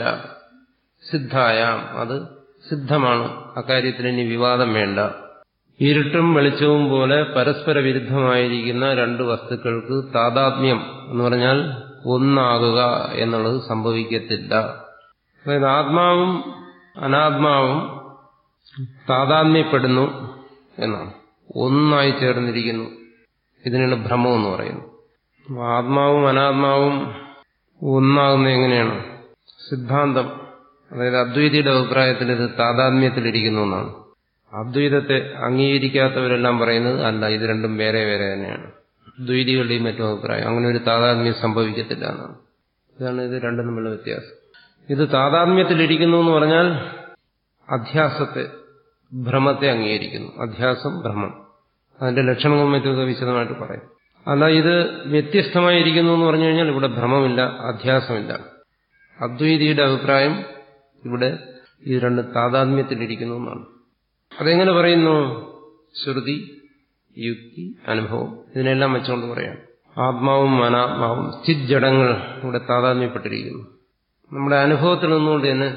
സിദ്ധായാം അത് സിദ്ധമാണ് അക്കാര്യത്തിൽ ഇനി വിവാദം വേണ്ട ഇരുട്ടും വെളിച്ചവും പോലെ പരസ്പര വിരുദ്ധമായിരിക്കുന്ന രണ്ട് വസ്തുക്കൾക്ക് താതാത്മ്യം എന്ന് പറഞ്ഞാൽ ഒന്നാകുക എന്നുള്ളത് സംഭവിക്കത്തില്ല അതായത് ആത്മാവും അനാത്മാവും താതാത്മ്യപ്പെടുന്നു എന്നാണ് ഒന്നായി ചേർന്നിരിക്കുന്നു ഇതിനാണ് ഭ്രമം എന്ന് പറയുന്നത് ആത്മാവും അനാത്മാവും ഒന്നാകുന്നത് എങ്ങനെയാണ് സിദ്ധാന്തം അതായത് അദ്വൈതിയുടെ അഭിപ്രായത്തിൽ ഇത് താതാത്മ്യത്തിലിരിക്കുന്നു എന്നാണ് അദ്വൈതത്തെ അംഗീകരിക്കാത്തവരെല്ലാം പറയുന്നത് അല്ല ഇത് രണ്ടും വേറെ വേറെ തന്നെയാണ് ദ്വൈതികളുടെയും മറ്റും അഭിപ്രായം അങ്ങനെ ഒരു താതാത്മ്യം സംഭവിക്കത്തില്ല എന്നാണ് ഇതാണ് ഇത് രണ്ടും തമ്മിലുള്ള വ്യത്യാസം ഇത് താതാത്മ്യത്തിലിരിക്കുന്നു എന്ന് പറഞ്ഞാൽ അധ്യാസത്തെ ഭ്രമത്തെ അംഗീകരിക്കുന്നു അധ്യാസം ഭ്രമം അതിന്റെ ലക്ഷണങ്ങളും മറ്റുമൊക്കെ വിശദമായിട്ട് പറയും അല്ല ഇത് വ്യത്യസ്തമായിരിക്കുന്നു എന്ന് പറഞ്ഞു കഴിഞ്ഞാൽ ഇവിടെ ഭ്രമമില്ല അധ്യാസമില്ല അദ്വൈതിയുടെ അഭിപ്രായം ഇവിടെ ഇത് രണ്ട് താതാത്മ്യത്തിലിരിക്കുന്നു എന്നാണ് അതെങ്ങനെ പറയുന്നു ശ്രുതി യുക്തി അനുഭവം ഇതിനെല്ലാം വെച്ചുകൊണ്ട് പറയാം ആത്മാവും അനാത്മാവും ചിജ്ജടങ്ങൾ ഇവിടെ താതാത്മ്യപ്പെട്ടിരിക്കുന്നു നമ്മുടെ അനുഭവത്തിൽ നിന്നുകൊണ്ട് തന്നെ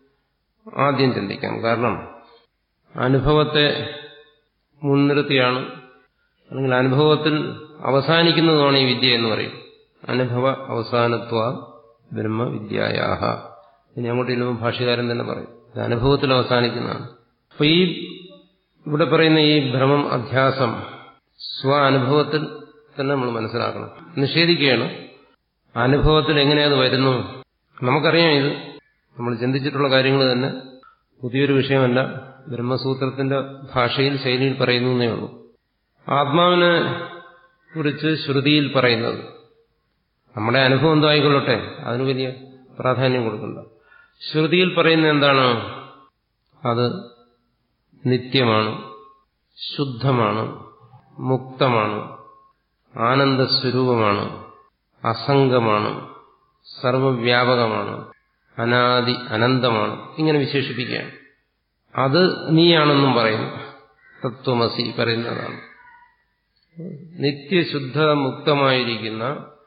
ആദ്യം ചിന്തിക്കാം കാരണം അനുഭവത്തെ മുൻനിർത്തിയാണ് അല്ലെങ്കിൽ അനുഭവത്തിൽ അവസാനിക്കുന്നതുമാണ് ഈ വിദ്യ എന്ന് പറയും അനുഭവ അവസാനത്വ ബ്രഹ്മവിദ്യായാഹ ഇനി അങ്ങോട്ട് ചെല്ലുമ്പോൾ ഭാഷ്യകാരൻ തന്നെ പറയും ഇത് അനുഭവത്തിൽ അവസാനിക്കുന്നതാണ് അപ്പൊ ഈ ഇവിടെ പറയുന്ന ഈ ഭ്രമം അധ്യാസം സ്വ അനുഭവത്തിൽ തന്നെ നമ്മൾ മനസ്സിലാക്കണം നിഷേധിക്കുകയാണ് അനുഭവത്തിൽ എങ്ങനെയത് വരുന്നു നമുക്കറിയാം ഇത് നമ്മൾ ചിന്തിച്ചിട്ടുള്ള കാര്യങ്ങൾ തന്നെ പുതിയൊരു വിഷയമല്ല ബ്രഹ്മസൂത്രത്തിന്റെ ഭാഷയിൽ ശൈലിയിൽ പറയുന്നു എന്നേ ഉള്ളൂ ആത്മാവിനെ കുറിച്ച് ശ്രുതിയിൽ പറയുന്നത് നമ്മുടെ അനുഭവം എന്തോ ആയിക്കൊള്ളട്ടെ അതിന് വലിയ പ്രാധാന്യം കൊടുക്കണ്ട ശ്രുതിയിൽ പറയുന്ന എന്താണ് അത് നിത്യമാണ് ശുദ്ധമാണ് മുക്തമാണ് ആനന്ദസ്വരൂപമാണ് അസംഗമാണ് സർവവ്യാപകമാണ് അനാദി അനന്തമാണ് ഇങ്ങനെ വിശേഷിപ്പിക്കുകയാണ് അത് നീയാണെന്നും പറയുന്നു തത്വമസി പറയുന്നതാണ് നിത്യശുദ്ധ മുക്തമായിരിക്കുന്ന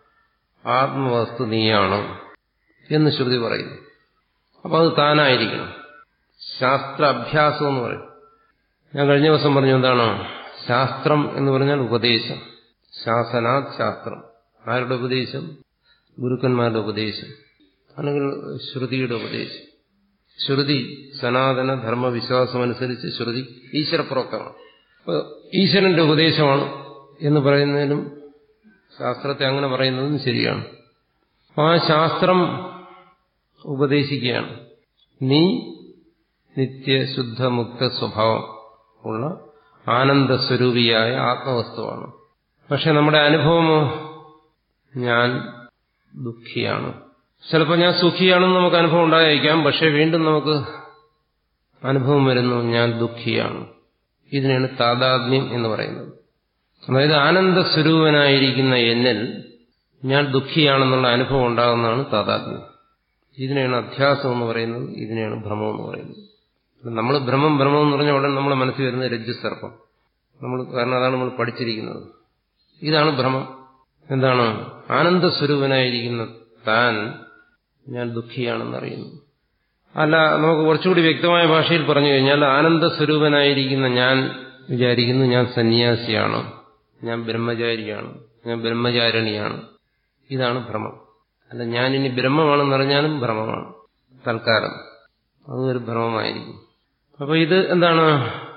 ആത്മവസ്തു നീയാണ് എന്ന് ശ്രുതി പറയുന്നു അപ്പൊ അത് താനായിരിക്കണം ശാസ്ത്ര അഭ്യാസം എന്ന് പറയും ഞാൻ കഴിഞ്ഞ ദിവസം പറഞ്ഞു എന്താണ് ശാസ്ത്രം എന്ന് പറഞ്ഞാൽ ഉപദേശം ശാസനാത് ശാസ്ത്രം ആരുടെ ഉപദേശം ഗുരുക്കന്മാരുടെ ഉപദേശം അല്ലെങ്കിൽ ശ്രുതിയുടെ ഉപദേശം ശ്രുതി സനാതന ധർമ്മവിശ്വാസമനുസരിച്ച് ശ്രുതി ഈശ്വരപ്രോക്തമാണ് അപ്പോൾ ഈശ്വരന്റെ ഉപദേശമാണ് എന്ന് പറയുന്നതിനും ശാസ്ത്രത്തെ അങ്ങനെ പറയുന്നതും ശരിയാണ് ആ ശാസ്ത്രം ഉപദേശിക്കുകയാണ് നീ നിത്യശുദ്ധ മുക്ത സ്വഭാവം ഉള്ള ആനന്ദസ്വരൂപിയായ ആത്മവസ്തുവാണ് പക്ഷെ നമ്മുടെ അനുഭവമോ ഞാൻ ദുഃഖിയാണ് ചിലപ്പോൾ ഞാൻ സുഖിയാണെന്ന് നമുക്ക് അനുഭവം ഉണ്ടായിരിക്കാം പക്ഷെ വീണ്ടും നമുക്ക് അനുഭവം വരുന്നു ഞാൻ ദുഃഖിയാണ് ഇതിനാണ് താതാത്മ്യം എന്ന് പറയുന്നത് അതായത് ആനന്ദസ്വരൂപനായിരിക്കുന്ന എന്നിൽ ഞാൻ ദുഃഖിയാണെന്നുള്ള അനുഭവം ഉണ്ടാകുന്നതാണ് താതാത്മ്യം ഇതിനെയാണ് അധ്യാസം എന്ന് പറയുന്നത് ഇതിനെയാണ് ഭ്രമം എന്ന് പറയുന്നത് നമ്മൾ ഭ്രമം ഭ്രമം എന്ന് പറഞ്ഞ ഉടൻ നമ്മുടെ മനസ്സിൽ വരുന്ന രജ്ജുസർപ്പം നമ്മൾ കാരണം അതാണ് നമ്മൾ പഠിച്ചിരിക്കുന്നത് ഇതാണ് ഭ്രമം എന്താണ് ആനന്ദസ്വരൂപനായിരിക്കുന്ന താൻ ഞാൻ ദുഃഖിയാണെന്നറിയുന്നു അല്ല നമുക്ക് കുറച്ചുകൂടി വ്യക്തമായ ഭാഷയിൽ പറഞ്ഞു കഴിഞ്ഞാൽ ആനന്ദസ്വരൂപനായിരിക്കുന്ന ഞാൻ വിചാരിക്കുന്നു ഞാൻ സന്യാസിയാണ് ഞാൻ ബ്രഹ്മചാരിയാണ് ഞാൻ ബ്രഹ്മചാരിണിയാണ് ഇതാണ് ഭ്രമം അല്ല ഞാനിനി ബ്രഹ്മമാണെന്നറിഞ്ഞാലും ഭ്രമമാണ് തൽക്കാലം അതും ഒരു ഭ്രമമായിരിക്കും അപ്പൊ ഇത് എന്താണ്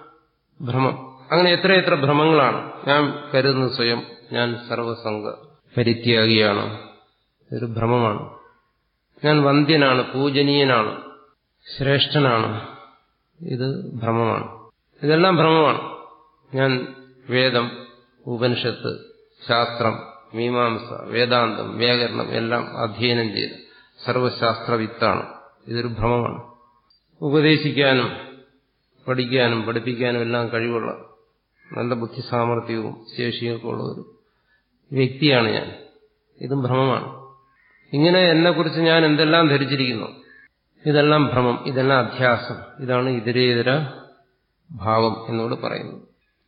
ഭ്രമം അങ്ങനെ എത്ര എത്ര ഭ്രമങ്ങളാണ് ഞാൻ കരുതുന്നത് സ്വയം ഞാൻ സർവസംഘ പരിത്യാഗിയാണ് ഇതൊരു ഭ്രമമാണ് ഞാൻ വന്ധ്യനാണ് പൂജനീയനാണ് ശ്രേഷ്ഠനാണ് ഇത് ഭ്രമമാണ് ഇതെല്ലാം ഭ്രമമാണ് ഞാൻ വേദം ഉപനിഷത്ത് ശാസ്ത്രം മീമാംസ വേദാന്തം വ്യാകരണം എല്ലാം അധ്യയനം ചെയ്ത് സർവശാസ്ത്രവിത്താണ് ഇതൊരു ഭ്രമമാണ് ഉപദേശിക്കാനും പഠിക്കാനും പഠിപ്പിക്കാനും എല്ലാം കഴിവുള്ള നല്ല ബുദ്ധി സാമർഥ്യവും ശേഷിയൊക്കെ ഉള്ള ഒരു വ്യക്തിയാണ് ഞാൻ ഇതും ഭ്രമമാണ് ഇങ്ങനെ എന്നെക്കുറിച്ച് ഞാൻ എന്തെല്ലാം ധരിച്ചിരിക്കുന്നു ഇതെല്ലാം ഭ്രമം ഇതെല്ലാം അധ്യാസം ഇതാണ് ഇതരേതര ഭാവം എന്നോട് പറയുന്നത്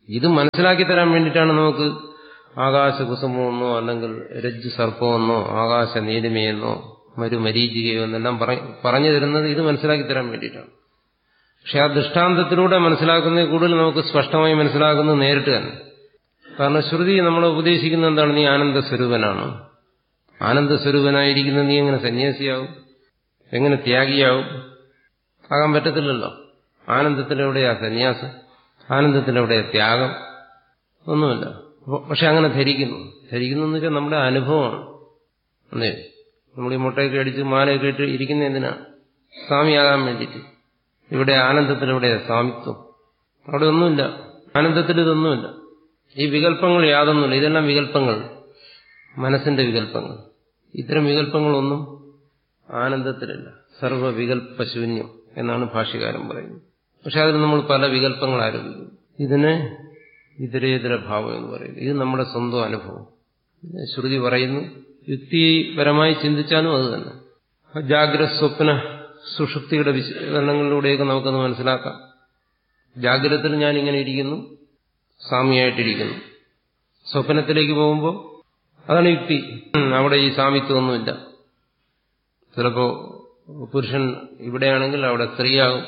ഇത് മനസ്സിലാക്കി തരാൻ വേണ്ടിയിട്ടാണ് നമുക്ക് ആകാശകുസുമമെന്നോ അല്ലെങ്കിൽ രജ്ജു സർപ്പമെന്നോ ആകാശ നീലിമയെന്നോ മരു മരീചികയോ എന്നെല്ലാം പറഞ്ഞു തരുന്നത് ഇത് മനസ്സിലാക്കി തരാൻ വേണ്ടിയിട്ടാണ് പക്ഷെ ആ ദൃഷ്ടാന്തത്തിലൂടെ മനസ്സിലാക്കുന്നത് കൂടുതൽ നമുക്ക് സ്പഷ്ടമായി മനസ്സിലാക്കുന്നത് നേരിട്ട് തന്നെ കാരണം ശ്രുതി നമ്മളെ ഉപദേശിക്കുന്നത് എന്താണ് നീ ആനന്ദ സ്വരൂപനാണ് ആനന്ദ സ്വരൂപനായിരിക്കുന്ന നീ എങ്ങനെ സന്യാസിയാവും എങ്ങനെ ത്യാഗിയാവും ആകാൻ പറ്റത്തില്ലല്ലോ ആനന്ദത്തിലെവിടെയാ സന്യാസം ആനന്ദത്തിലെവിടെയാ ത്യാഗം ഒന്നുമില്ല പക്ഷെ അങ്ങനെ ധരിക്കുന്നു ധരിക്കുന്നു എന്ന് വെച്ചാൽ നമ്മുടെ അനുഭവമാണ് അല്ലേ നമ്മൾ ഈ മുട്ടയൊക്കെ അടിച്ച് മാലയൊക്കെ ഇട്ട് ഇരിക്കുന്ന എന്തിനാ സ്വാമിയാകാൻ വേണ്ടിയിട്ട് ഇവിടെ ആനന്ദത്തിലെവിടെ സ്വാമിത്വം അവിടെ ഒന്നുമില്ല ആനന്ദത്തിൽ ഇതൊന്നുമില്ല ഈ വികല്പങ്ങൾ യാതൊന്നുമില്ല ഇതെല്ലാം വികല്പങ്ങൾ മനസ്സിന്റെ വികല്പങ്ങൾ ഇത്തരം വികല്പങ്ങളൊന്നും ആനന്ദത്തിലില്ല സർവവികല്പശൂന്യം എന്നാണ് ഭാഷ്യകാരൻ പറയുന്നത് പക്ഷെ അതിൽ നമ്മൾ പല വികല്പങ്ങൾ ആരോപിക്കുന്നു ഇതിനെ ഇതരേതര ഭാവം എന്ന് പറയുന്നത് ഇത് നമ്മുടെ സ്വന്തം അനുഭവം ശ്രുതി പറയുന്നു യുക്തിപരമായി ചിന്തിച്ചാലും അത് തന്നെ ജാഗ്രത സ്വപ്ന സുഷുപ്തിയുടെ വിശകലനങ്ങളിലൂടെയൊക്കെ നമുക്കത് മനസ്സിലാക്കാം ജാഗ്രതത്തിൽ ഞാൻ ഇങ്ങനെ ഇരിക്കുന്നു സ്വാമിയായിട്ടിരിക്കുന്നു സ്വപ്നത്തിലേക്ക് പോകുമ്പോൾ അതാണ് യുക്തി അവിടെ ഈ സാമിത്വമൊന്നുമില്ല ചിലപ്പോ പുരുഷൻ ഇവിടെയാണെങ്കിൽ അവിടെ സ്ത്രീയാകും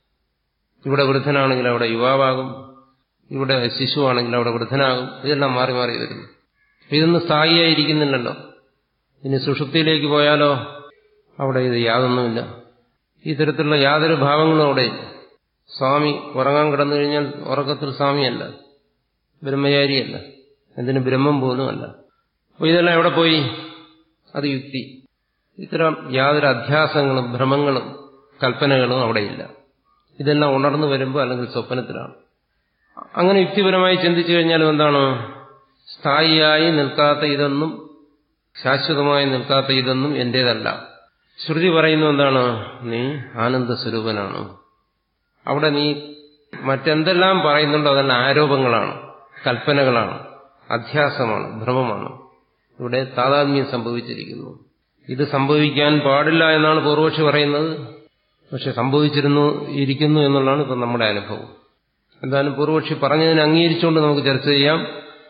ഇവിടെ വൃദ്ധനാണെങ്കിൽ അവിടെ യുവാവാകും ഇവിടെ ശിശുവാണെങ്കിൽ അവിടെ വൃദ്ധനാകും ഇതെല്ലാം മാറി മാറി വരുന്നു ഇതൊന്നും സ്ഥായിയായിരിക്കുന്നില്ലല്ലോ ഇനി സുഷുപ്തിയിലേക്ക് പോയാലോ അവിടെ ഇത് യാതൊന്നുമില്ല ഈ തരത്തിലുള്ള യാതൊരു ഭാവങ്ങളും അവിടെ സ്വാമി ഉറങ്ങാൻ കിടന്നു കഴിഞ്ഞാൽ ഉറക്കത്തിൽ സ്വാമിയല്ല ബ്രഹ്മചാരിയല്ല എന്തിന് ബ്രഹ്മം പോലും അല്ല അപ്പോൾ ഇതെല്ലാം എവിടെ പോയി അത് യുക്തി ഇത്തരം യാതൊരു അധ്യാസങ്ങളും ഭ്രമങ്ങളും കൽപ്പനകളും അവിടെയില്ല ഇതെല്ലാം ഉണർന്നു വരുമ്പോൾ അല്ലെങ്കിൽ സ്വപ്നത്തിലാണ് അങ്ങനെ യുക്തിപരമായി ചിന്തിച്ചു കഴിഞ്ഞാലും എന്താണ് സ്ഥായിയായി നിൽക്കാത്ത ഇതൊന്നും ശാശ്വതമായി നിൽക്കാത്ത ഇതൊന്നും എന്റേതല്ല ശ്രുതി പറയുന്നു എന്താണ് നീ ആനന്ദ സ്വരൂപനാണ് അവിടെ നീ മറ്റെന്തെല്ലാം പറയുന്നുണ്ടോ അതെല്ലാം ആരോപങ്ങളാണ് കൽപ്പനകളാണ് അധ്യാസമാണ് ഭ്രമമാണ് ഇവിടെ താതാത്മ്യം സംഭവിച്ചിരിക്കുന്നു ഇത് സംഭവിക്കാൻ പാടില്ല എന്നാണ് പൂർവക്ഷി പറയുന്നത് പക്ഷെ സംഭവിച്ചിരുന്നു ഇരിക്കുന്നു എന്നുള്ളതാണ് ഇപ്പം നമ്മുടെ അനുഭവം എന്തായാലും പൂർവക്ഷി പറഞ്ഞതിനെ അംഗീകരിച്ചുകൊണ്ട് നമുക്ക് ചർച്ച ചെയ്യാം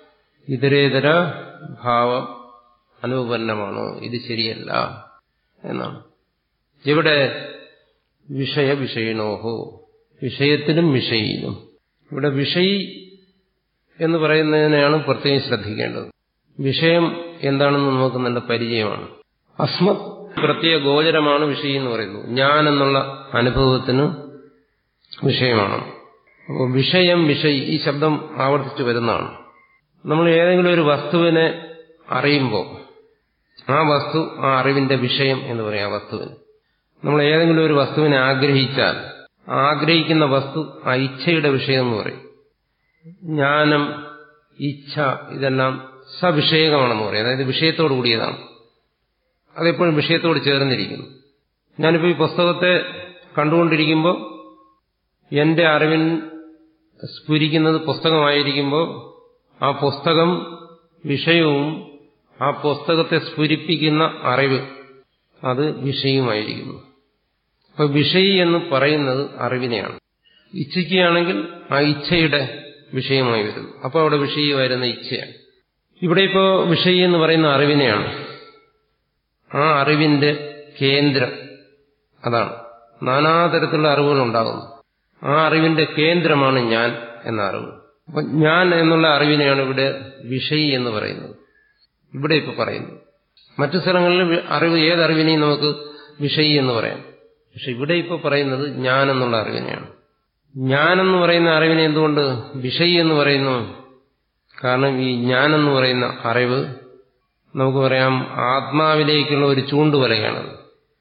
ഇതരേതര ഭാവം അനുപന്നമാണ് ഇത് ശരിയല്ല എന്നാണ് ഇവിടെ വിഷയ വിഷയണോഹോ വിഷയത്തിലും വിഷയിലും ഇവിടെ വിഷയി എന്ന് പറയുന്നതിനെയാണ് പ്രത്യേകം ശ്രദ്ധിക്കേണ്ടത് വിഷയം എന്താണെന്ന് നമുക്ക് നല്ല പരിചയമാണ് അസ്മത് പ്രത്യേക ഗോചരമാണ് വിഷയം എന്ന് പറയുന്നത് ഞാൻ എന്നുള്ള അനുഭവത്തിന് വിഷയമാണ് അപ്പോൾ വിഷയം വിഷയി ഈ ശബ്ദം ആവർത്തിച്ചു വരുന്നതാണ് നമ്മൾ ഏതെങ്കിലും ഒരു വസ്തുവിനെ അറിയുമ്പോൾ ആ വസ്തു ആ അറിവിന്റെ വിഷയം എന്ന് പറയാം ആ വസ്തുവിന് നമ്മൾ ഏതെങ്കിലും ഒരു വസ്തുവിനെ ആഗ്രഹിച്ചാൽ ആഗ്രഹിക്കുന്ന വസ്തു ആ ഇച്ഛയുടെ വിഷയം എന്ന് പറയും ജ്ഞാനം ഇച്ഛ ഇതെല്ലാം സവിഷയകമാണെന്ന് പറയും അതായത് വിഷയത്തോടു കൂടിയതാണ് അതെപ്പോഴും വിഷയത്തോട് ചേർന്നിരിക്കുന്നു ഞാനിപ്പോൾ ഈ പുസ്തകത്തെ കണ്ടുകൊണ്ടിരിക്കുമ്പോൾ എന്റെ അറിവിൻ സ്ഫുരിക്കുന്നത് പുസ്തകമായിരിക്കുമ്പോൾ ആ പുസ്തകം വിഷയവും ആ പുസ്തകത്തെ സ്ഫുരിപ്പിക്കുന്ന അറിവ് അത് വിഷയമായിരിക്കുന്നു അപ്പൊ വിഷയി എന്ന് പറയുന്നത് അറിവിനെയാണ് ഇച്ഛയ്ക്കുകയാണെങ്കിൽ ആ ഇച്ഛയുടെ വിഷയമായി വരുന്നു അപ്പോൾ അവിടെ വിഷയി വരുന്ന ഇച്ഛയാണ് ഇവിടെ ഇപ്പോ വിഷയി എന്ന് പറയുന്ന അറിവിനെയാണ് ആ അറിവിന്റെ കേന്ദ്രം അതാണ് നാനാതരത്തിലുള്ള അറിവുകൾ ഉണ്ടാകുന്നു ആ അറിവിന്റെ കേന്ദ്രമാണ് ഞാൻ എന്ന അറിവ് അപ്പൊ ഞാൻ എന്നുള്ള അറിവിനെയാണ് ഇവിടെ വിഷയി എന്ന് പറയുന്നത് ഇവിടെ ഇപ്പൊ പറയുന്നു മറ്റു സ്ഥലങ്ങളിൽ അറിവ് ഏതറിവിനെയും നമുക്ക് വിഷയി എന്ന് പറയാം പക്ഷെ ഇവിടെ ഇപ്പൊ പറയുന്നത് ഞാൻ എന്നുള്ള അറിവിനെയാണ് ഞാൻ എന്ന് പറയുന്ന അറിവിനെ എന്തുകൊണ്ട് വിഷയി എന്ന് പറയുന്നു കാരണം ഈ ഞാൻ എന്ന് പറയുന്ന അറിവ് നമുക്ക് പറയാം ആത്മാവിലേക്കുള്ള ഒരു ചൂണ്ടുവലയാണത്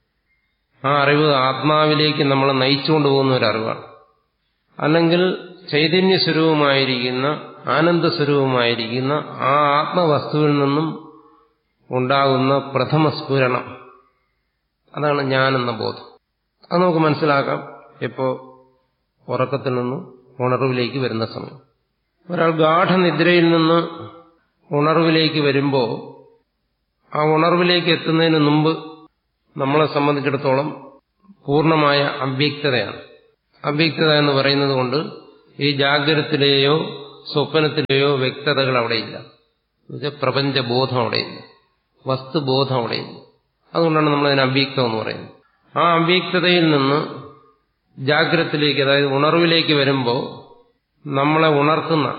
ആ അറിവ് ആത്മാവിലേക്ക് നമ്മളെ നയിച്ചുകൊണ്ട് പോകുന്ന ഒരു അറിവാണ് അല്ലെങ്കിൽ ചൈതന്യ സ്വരൂപമായിരിക്കുന്ന ആനന്ദ സ്വരൂപമായിരിക്കുന്ന ആ ആത്മവസ്തുവിൽ നിന്നും ഉണ്ടാകുന്ന പ്രഥമ സ്ഫുരണം അതാണ് ഞാനെന്ന ബോധം അത് നമുക്ക് മനസ്സിലാക്കാം എപ്പോ ഉറക്കത്തിൽ നിന്ന് ഉണർവിലേക്ക് വരുന്ന സമയം ഒരാൾ ഗാഠനിദ്രയിൽ നിന്ന് ഉണർവിലേക്ക് വരുമ്പോൾ ആ ഉണർവിലേക്ക് എത്തുന്നതിന് മുമ്പ് നമ്മളെ സംബന്ധിച്ചിടത്തോളം പൂർണ്ണമായ അവ്യക്തതയാണ് അവ്യക്തത എന്ന് പറയുന്നത് കൊണ്ട് ഈ ജാഗ്രതത്തിലെയോ സ്വപ്നത്തിലെയോ വ്യക്തതകൾ അവിടെയില്ല എന്നുവെച്ചാൽ പ്രപഞ്ചബോധം അവിടെയില്ല വസ്തുബോധം അവിടെയില്ല അതുകൊണ്ടാണ് നമ്മൾ അതിന് അവ്യക്തം എന്ന് പറയുന്നത് ആ അവ്യക്തതയിൽ നിന്ന് ജാഗ്രതത്തിലേക്ക് അതായത് ഉണർവിലേക്ക് വരുമ്പോൾ നമ്മളെ ഉണർത്തുന്ന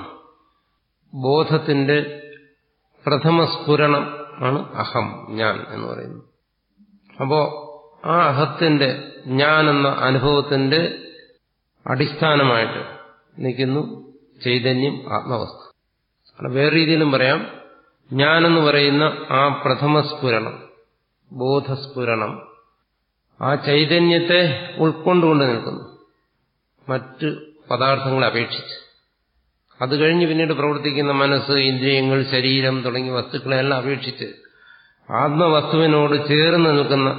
ബോധത്തിന്റെ പ്രഥമ സ്ഫുരണം ആണ് അഹം ഞാൻ എന്ന് പറയുന്നത് അപ്പോ ആ അഹത്തിന്റെ ഞാൻ എന്ന അനുഭവത്തിന്റെ അടിസ്ഥാനമായിട്ട് നിൽക്കുന്നു ചൈതന്യം ആത്മവസ്തു അല്ല വേറെ രീതിയിലും പറയാം ഞാനെന്ന് പറയുന്ന ആ പ്രഥമ സ്ഫുരണം ബോധസ്ഫുരണം ആ ചൈതന്യത്തെ ഉൾക്കൊണ്ടുകൊണ്ട് നിൽക്കുന്നു മറ്റ് പദാർത്ഥങ്ങളെ അപേക്ഷിച്ച് അത് കഴിഞ്ഞ് പിന്നീട് പ്രവർത്തിക്കുന്ന മനസ്സ് ഇന്ദ്രിയങ്ങൾ ശരീരം തുടങ്ങിയ വസ്തുക്കളെല്ലാം അപേക്ഷിച്ച് ആത്മവസ്തുവിനോട് ചേർന്ന് നിൽക്കുന്ന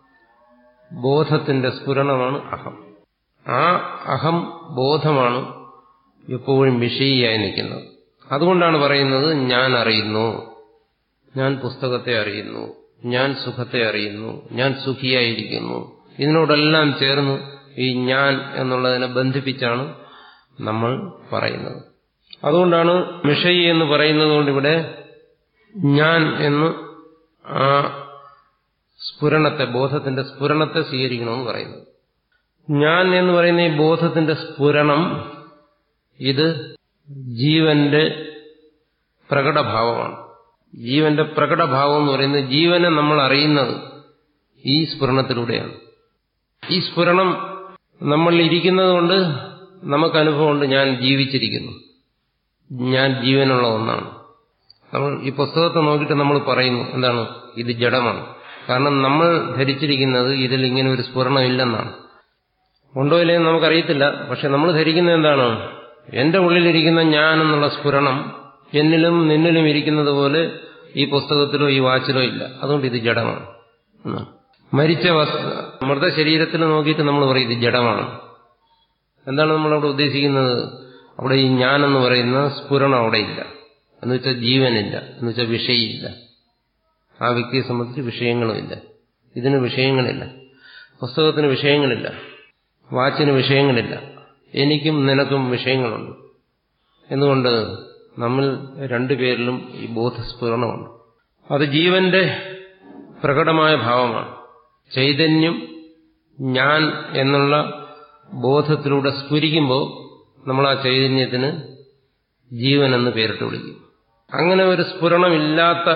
ബോധത്തിന്റെ സ്ഫുരണമാണ് അഹം ആ അഹം ബോധമാണ് എപ്പോഴും വിഷയിയായി നിൽക്കുന്നത് അതുകൊണ്ടാണ് പറയുന്നത് ഞാൻ അറിയുന്നു ഞാൻ പുസ്തകത്തെ അറിയുന്നു ഞാൻ സുഖത്തെ അറിയുന്നു ഞാൻ സുഖിയായിരിക്കുന്നു ഇതിനോടെല്ലാം ചേർന്ന് ഈ ഞാൻ എന്നുള്ളതിനെ ബന്ധിപ്പിച്ചാണ് നമ്മൾ പറയുന്നത് അതുകൊണ്ടാണ് മിഷയി എന്ന് പറയുന്നത് കൊണ്ട് ഇവിടെ ഞാൻ എന്ന് ആ സ്ഫുരണത്തെ ബോധത്തിന്റെ സ്ഫുരണത്തെ സ്വീകരിക്കണമെന്ന് പറയുന്നത് ഞാൻ എന്ന് പറയുന്ന ഈ ബോധത്തിന്റെ സ്ഫുരണം ഇത് ജീവന്റെ പ്രകടഭാവമാണ് ജീവന്റെ പ്രകടഭാവം എന്ന് പറയുന്നത് ജീവനെ നമ്മൾ അറിയുന്നത് ഈ സ്ഫുരണത്തിലൂടെയാണ് ഈ സ്ഫുരണം നമ്മൾ ഇരിക്കുന്നത് കൊണ്ട് നമുക്ക് അനുഭവമുണ്ട് ഞാൻ ജീവിച്ചിരിക്കുന്നു ഞാൻ ജീവനുള്ള ഒന്നാണ് നമ്മൾ ഈ പുസ്തകത്തെ നോക്കിയിട്ട് നമ്മൾ പറയുന്നു എന്താണ് ഇത് ജഡമാണ് കാരണം നമ്മൾ ധരിച്ചിരിക്കുന്നത് ഇതിൽ ഇങ്ങനെ ഒരു സ്ഫുരണം ഇല്ലെന്നാണ് ഉണ്ടോ ഇല്ലെന്ന് നമുക്കറിയത്തില്ല പക്ഷെ നമ്മൾ ധരിക്കുന്നത് എന്താണ് എന്റെ ഉള്ളിലിരിക്കുന്ന ഞാൻ എന്നുള്ള സ്ഫുരണം എന്നിലും നിന്നിലും ഇരിക്കുന്നത് പോലെ ഈ പുസ്തകത്തിലോ ഈ വാച്ചിലോ ഇല്ല അതുകൊണ്ട് ഇത് ജഡമാണ് എന്നാണ്. മരിച്ച വസ്തു മൃതശരീരത്തിൽ നോക്കിയിട്ട് നമ്മൾ പറയും ഇത് ജഡമാണ് എന്താണ് നമ്മളവിടെ ഉദ്ദേശിക്കുന്നത് അവിടെ ഈ ഞാൻ എന്ന് പറയുന്ന സ്ഫുരണം അവിടെ ഇല്ല എന്ന് വെച്ചാൽ ജീവനില്ല എന്ന് വെച്ചാൽ വിഷയില്ല ആ വ്യക്തിയെ സംബന്ധിച്ച് വിഷയങ്ങളുമില്ല ഇതിന് വിഷയങ്ങളില്ല പുസ്തകത്തിന് വിഷയങ്ങളില്ല വാച്ചിന് വിഷയങ്ങളില്ല എനിക്കും നിനക്കും വിഷയങ്ങളുണ്ട് എന്തുകൊണ്ട് നമ്മൾ രണ്ടുപേരിലും ഈ ബോധസ്ഫുരണമുണ്ട് അത് ജീവന്റെ പ്രകടമായ ഭാവമാണ് ചൈതന്യം ഞാൻ എന്നുള്ള ബോധത്തിലൂടെ സ്ഫുരിക്കുമ്പോൾ നമ്മൾ ആ ചൈതന്യത്തിന് ജീവൻ എന്ന് പേരിട്ട് വിളിക്കും അങ്ങനെ ഒരു സ്ഫുരണമില്ലാത്ത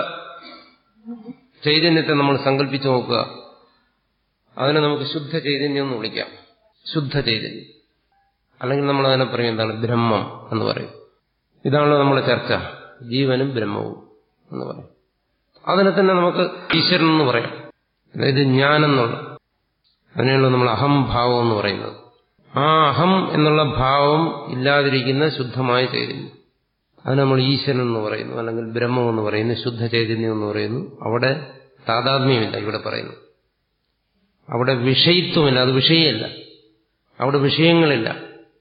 ചൈതന്യത്തെ നമ്മൾ സങ്കല്പിച്ചു നോക്കുക അതിനെ നമുക്ക് ശുദ്ധ ചൈതന്യം എന്ന് വിളിക്കാം ശുദ്ധ ചൈതന്യം അല്ലെങ്കിൽ നമ്മൾ അതിനെ പറയും എന്താണ് ബ്രഹ്മം എന്ന് പറയും ഇതാണല്ലോ നമ്മുടെ ചർച്ച ജീവനും ബ്രഹ്മവും എന്ന് പറയും അതിനെ തന്നെ നമുക്ക് ഈശ്വരൻ എന്ന് പറയാം അതായത് ഞാനെന്നുള്ള അതിനെയുള്ള നമ്മൾ അഹംഭാവം എന്ന് പറയുന്നത് ആ അഹം എന്നുള്ള ഭാവം ഇല്ലാതിരിക്കുന്ന ശുദ്ധമായ ചൈതന്യം അത് നമ്മൾ ഈശ്വരൻ എന്ന് പറയുന്നു അല്ലെങ്കിൽ ബ്രഹ്മം എന്ന് പറയുന്നു ശുദ്ധ ചൈതന്യം എന്ന് പറയുന്നു അവിടെ താതാത്മ്യമില്ല ഇവിടെ പറയുന്നു അവിടെ വിഷയിത്വമില്ല അത് വിഷയമല്ല അവിടെ വിഷയങ്ങളില്ല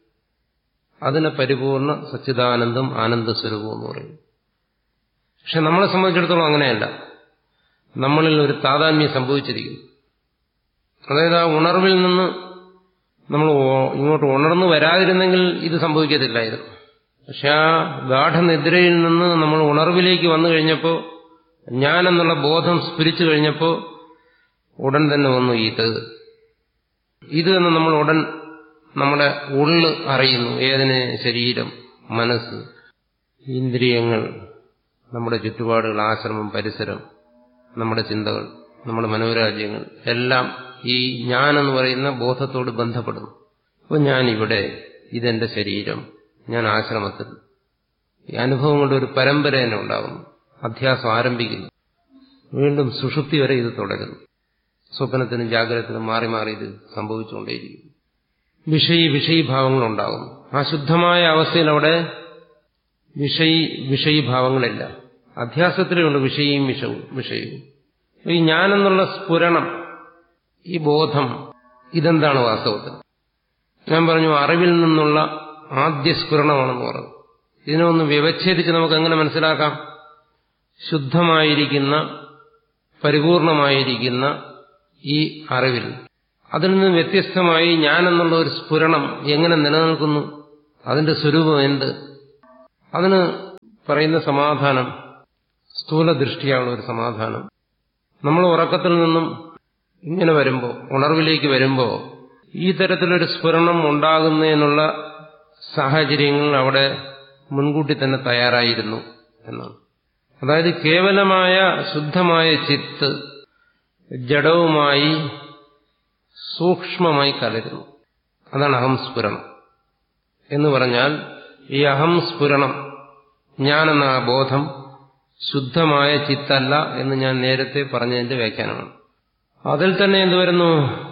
അതിനെ പരിപൂർണ സച്ചിദാനന്ദം ആനന്ദ സ്വരൂപം എന്ന് പറയുന്നു പക്ഷെ നമ്മളെ സംബന്ധിച്ചിടത്തോളം അങ്ങനെയല്ല നമ്മളിൽ ഒരു താതാത്മ്യം സംഭവിച്ചിരിക്കുന്നു അതായത് ആ ഉണർവിൽ നിന്ന് നമ്മൾ ഓ- ഇങ്ങോട്ട് ഉണർന്നു വരാതിരുന്നെങ്കിൽ ഇത് സംഭവിക്കത്തില്ലായിരുന്നു പക്ഷെ ആ ഗാഠനിദ്രയിൽ നിന്ന് നമ്മൾ ഉണർവിലേക്ക് വന്നു കഴിഞ്ഞപ്പോൾ ഞാനെന്നുള്ള ബോധം സ്ഫുരിച്ചു കഴിഞ്ഞപ്പോൾ ഉടൻ തന്നെ വന്നു ഇത് ഇത് എന്ന് നമ്മൾ ഉടൻ നമ്മുടെ ഉള്ള് അറിയുന്നു ഏതിന് ശരീരം മനസ്സ് ഇന്ദ്രിയങ്ങൾ നമ്മുടെ ചുറ്റുപാടുകൾ ആശ്രമം പരിസരം നമ്മുടെ ചിന്തകൾ നമ്മുടെ മനോരാജ്യങ്ങൾ എല്ലാം ഈ ഞാനെന്ന് പറയുന്ന ബോധത്തോട് ബന്ധപ്പെടുന്നു അപ്പോൾ ഞാൻ ഇവിടെ ഇതെന്റെ ശരീരം ഞാൻ ആശ്രമത്തിൽ ഈ അനുഭവം കൊണ്ട് ഒരു പരമ്പര തന്നെ ഉണ്ടാകുന്നു അധ്യാസം ആരംഭിക്കുന്നു വീണ്ടും സുഷുപ്തി വരെ ഇത് തുടരുന്നു സ്വപ്നത്തിനും ജാഗ്രതത്തിനും മാറി മാറി ഇത് സംഭവിച്ചുകൊണ്ടേയിരിക്കുന്നു വിഷയി വിഷയീഭാവങ്ങളുണ്ടാകുന്നു ആ ശുദ്ധമായ അവസ്ഥയിൽ അവിടെ വിഷയി വിഷയീഭാവങ്ങളില്ല അധ്യാസത്തിലുണ്ട് വിഷയും വിഷവും വിഷയവും ഈ ഞാനെന്നുള്ള സ്ഫുരണം ഈ ബോധം ഇതെന്താണ് വാസ്തവത്തിൽ ഞാൻ പറഞ്ഞു അറിവിൽ നിന്നുള്ള ആദ്യ സ്ഫുരണമാണെന്ന് പറഞ്ഞു ഇതിനെ ഒന്ന് വ്യവച്ഛേദിച്ച് നമുക്ക് എങ്ങനെ മനസ്സിലാക്കാം ശുദ്ധമായിരിക്കുന്ന പരിപൂർണമായിരിക്കുന്ന ഈ അറിവിൽ അതിൽ നിന്ന് വ്യത്യസ്തമായി ഞാനെന്നുള്ള ഒരു സ്ഫുരണം എങ്ങനെ നിലനിൽക്കുന്നു അതിന്റെ സ്വരൂപം എന്ത് അതിന് പറയുന്ന സമാധാനം സ്ഥൂല ദൃഷ്ടിയുള്ള ഒരു സമാധാനം നമ്മൾ ഉറക്കത്തിൽ നിന്നും ഇങ്ങനെ വരുമ്പോൾ ഉണർവിലേക്ക് വരുമ്പോൾ ഈ തരത്തിലൊരു സ്ഫുരണം ഉണ്ടാകുന്നതിനുള്ള സാഹചര്യങ്ങൾ അവിടെ മുൻകൂട്ടി തന്നെ തയ്യാറായിരുന്നു എന്നാണ് അതായത് കേവലമായ ശുദ്ധമായ ചിത്ത് ജഡവുമായി സൂക്ഷ്മമായി കലരുന്നു അതാണ് അഹംസ്ഫുരണം എന്ന് പറഞ്ഞാൽ ഈ അഹംസ്ഫുരണം ഞാനെന്ന ആ ബോധം ശുദ്ധമായ ചിത്തല്ല എന്ന് ഞാൻ നേരത്തെ പറഞ്ഞതിന്റെ വ്യാഖ്യാനമാണ് അതിൽ തന്നെ എന്ത് വരുന്നു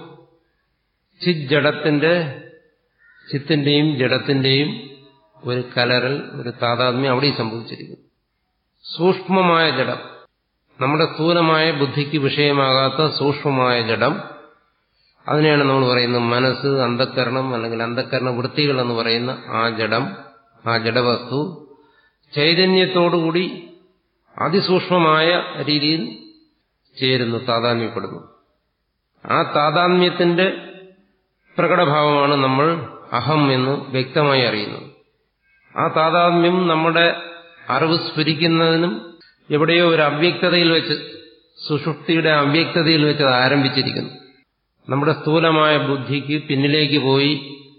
ചിത് ജഡത്തിന്റെ ചിത്തിന്റെയും ജഡത്തിന്റെയും ഒരു കലറൽ ഒരു താതാത്മ്യം അവിടെ സംഭവിച്ചിരിക്കുന്നു സൂക്ഷ്മമായ ജഡം നമ്മുടെ സ്ഥൂലമായ ബുദ്ധിക്ക് വിഷയമാകാത്ത സൂക്ഷ്മമായ ജഡം അതിനെയാണ് നമ്മൾ പറയുന്നത് മനസ്സ് അന്ധക്കരണം അല്ലെങ്കിൽ അന്ധക്കരണ വൃത്തികൾ എന്ന് പറയുന്ന ആ ജഡം ആ ജഡവസ്തു ചൈതന്യത്തോടുകൂടി അതിസൂക്ഷ്മമായ രീതിയിൽ ചേരുന്നു താതാത്മ്യപ്പെടുന്നു ആ താതാത്മ്യത്തിന്റെ പ്രകടഭാവമാണ് നമ്മൾ അഹം എന്ന് വ്യക്തമായി അറിയുന്നത് ആ താതാത്മ്യം നമ്മുടെ അറിവ് സ്ഫുരിക്കുന്നതിനും എവിടെയോ ഒരു അവ്യക്തതയിൽ വെച്ച് സുഷുപ്തിയുടെ അവ്യക്തതയിൽ വെച്ച് അത് ആരംഭിച്ചിരിക്കുന്നു നമ്മുടെ സ്ഥൂലമായ ബുദ്ധിക്ക് പിന്നിലേക്ക് പോയി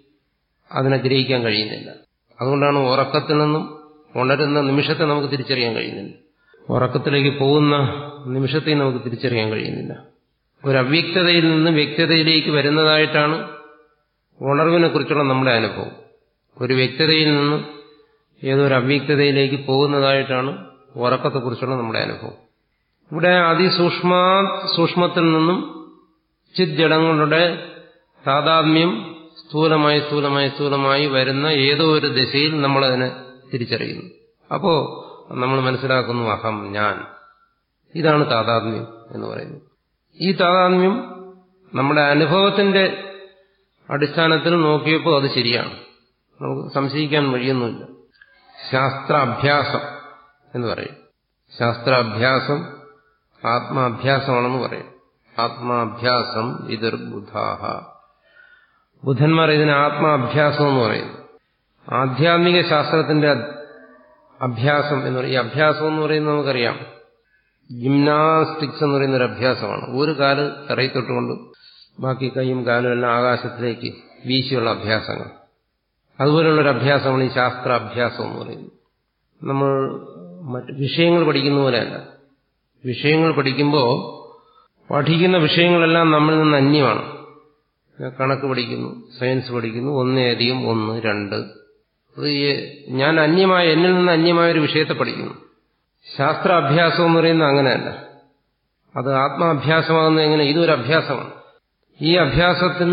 അതിനെ ഗ്രഹിക്കാൻ കഴിയുന്നില്ല അതുകൊണ്ടാണ് ഉറക്കത്തിൽ നിന്നും ഉണരുന്ന നിമിഷത്തെ നമുക്ക് തിരിച്ചറിയാൻ കഴിയുന്നില്ല ഉറക്കത്തിലേക്ക് പോകുന്ന നിമിഷത്തെ നമുക്ക് തിരിച്ചറിയാൻ കഴിയുന്നില്ല ഒരു അവ്യക്തതയിൽ നിന്ന് വ്യക്തതയിലേക്ക് വരുന്നതായിട്ടാണ് ഉണർവിനെ കുറിച്ചുള്ള നമ്മുടെ അനുഭവം ഒരു വ്യക്തതയിൽ നിന്ന് ഏതൊരു അവ്യക്തതയിലേക്ക് പോകുന്നതായിട്ടാണ് ഉറക്കത്തെക്കുറിച്ചുള്ള നമ്മുടെ അനുഭവം ഇവിടെ അതിസൂക്ഷ്മ സൂക്ഷ്മത്തിൽ നിന്നും ചിത് ജഡങ്ങളുടെ താതാത്മ്യം സ്ഥൂലമായി സ്ഥൂലമായി സ്ഥൂലമായി വരുന്ന ഏതോ ഒരു ദിശയിൽ നമ്മളതിനെ തിരിച്ചറിയുന്നു അപ്പോ നമ്മൾ മനസ്സിലാക്കുന്നു അഹം ഞാൻ ഇതാണ് താതാത്മ്യം എന്ന് പറയുന്നത് ഈ താതാത്മ്യം നമ്മുടെ അനുഭവത്തിന്റെ അടിസ്ഥാനത്തിൽ നോക്കിയപ്പോൾ അത് ശരിയാണ് നമുക്ക് സംശയിക്കാൻ വഴിയൊന്നുമില്ല ശാസ്ത്രാഭ്യാസം എന്ന് പറയും ശാസ്ത്രാഭ്യാസം ആത്മാഭ്യാസമാണെന്ന് പറയും ആത്മാഭ്യാസം ഇതിർബുധാഹ ബുദ്ധന്മാർ ഇതിന് ആത്മാഭ്യാസം എന്ന് പറയുന്നു ആധ്യാത്മിക ശാസ്ത്രത്തിന്റെ അഭ്യാസം എന്ന് പറയും ഈ അഭ്യാസം എന്ന് പറയുന്നത് നമുക്കറിയാം ജിംനാസ്റ്റിക്സ് എന്ന് പറയുന്ന ഒരു അഭ്യാസമാണ് ഒരു കാല് തറയിൽ തൊട്ടുകൊണ്ട് ബാക്കി കൈയും കാലും എല്ലാം ആകാശത്തിലേക്ക് വീശിയുള്ള അഭ്യാസങ്ങൾ അതുപോലുള്ള ഒരു അഭ്യാസമാണ് ഈ ശാസ്ത്രാഭ്യാസം എന്ന് പറയുന്നത് നമ്മൾ മറ്റ് വിഷയങ്ങൾ പഠിക്കുന്ന പോലെയല്ല വിഷയങ്ങൾ പഠിക്കുമ്പോൾ പഠിക്കുന്ന വിഷയങ്ങളെല്ലാം നമ്മളിൽ നിന്ന് അന്യമാണ് കണക്ക് പഠിക്കുന്നു സയൻസ് പഠിക്കുന്നു ഒന്നേധികം ഒന്ന് രണ്ട് അത് ഞാൻ അന്യമായ എന്നിൽ നിന്ന് അന്യമായ ഒരു വിഷയത്തെ പഠിക്കുന്നു ശാസ്ത്രാഭ്യാസം എന്ന് പറയുന്നത് അങ്ങനെയല്ല അത് ആത്മാഭ്യാസമാകുന്നത് എങ്ങനെ ഇതൊരു അഭ്യാസമാണ് ഈ അഭ്യാസത്തിൽ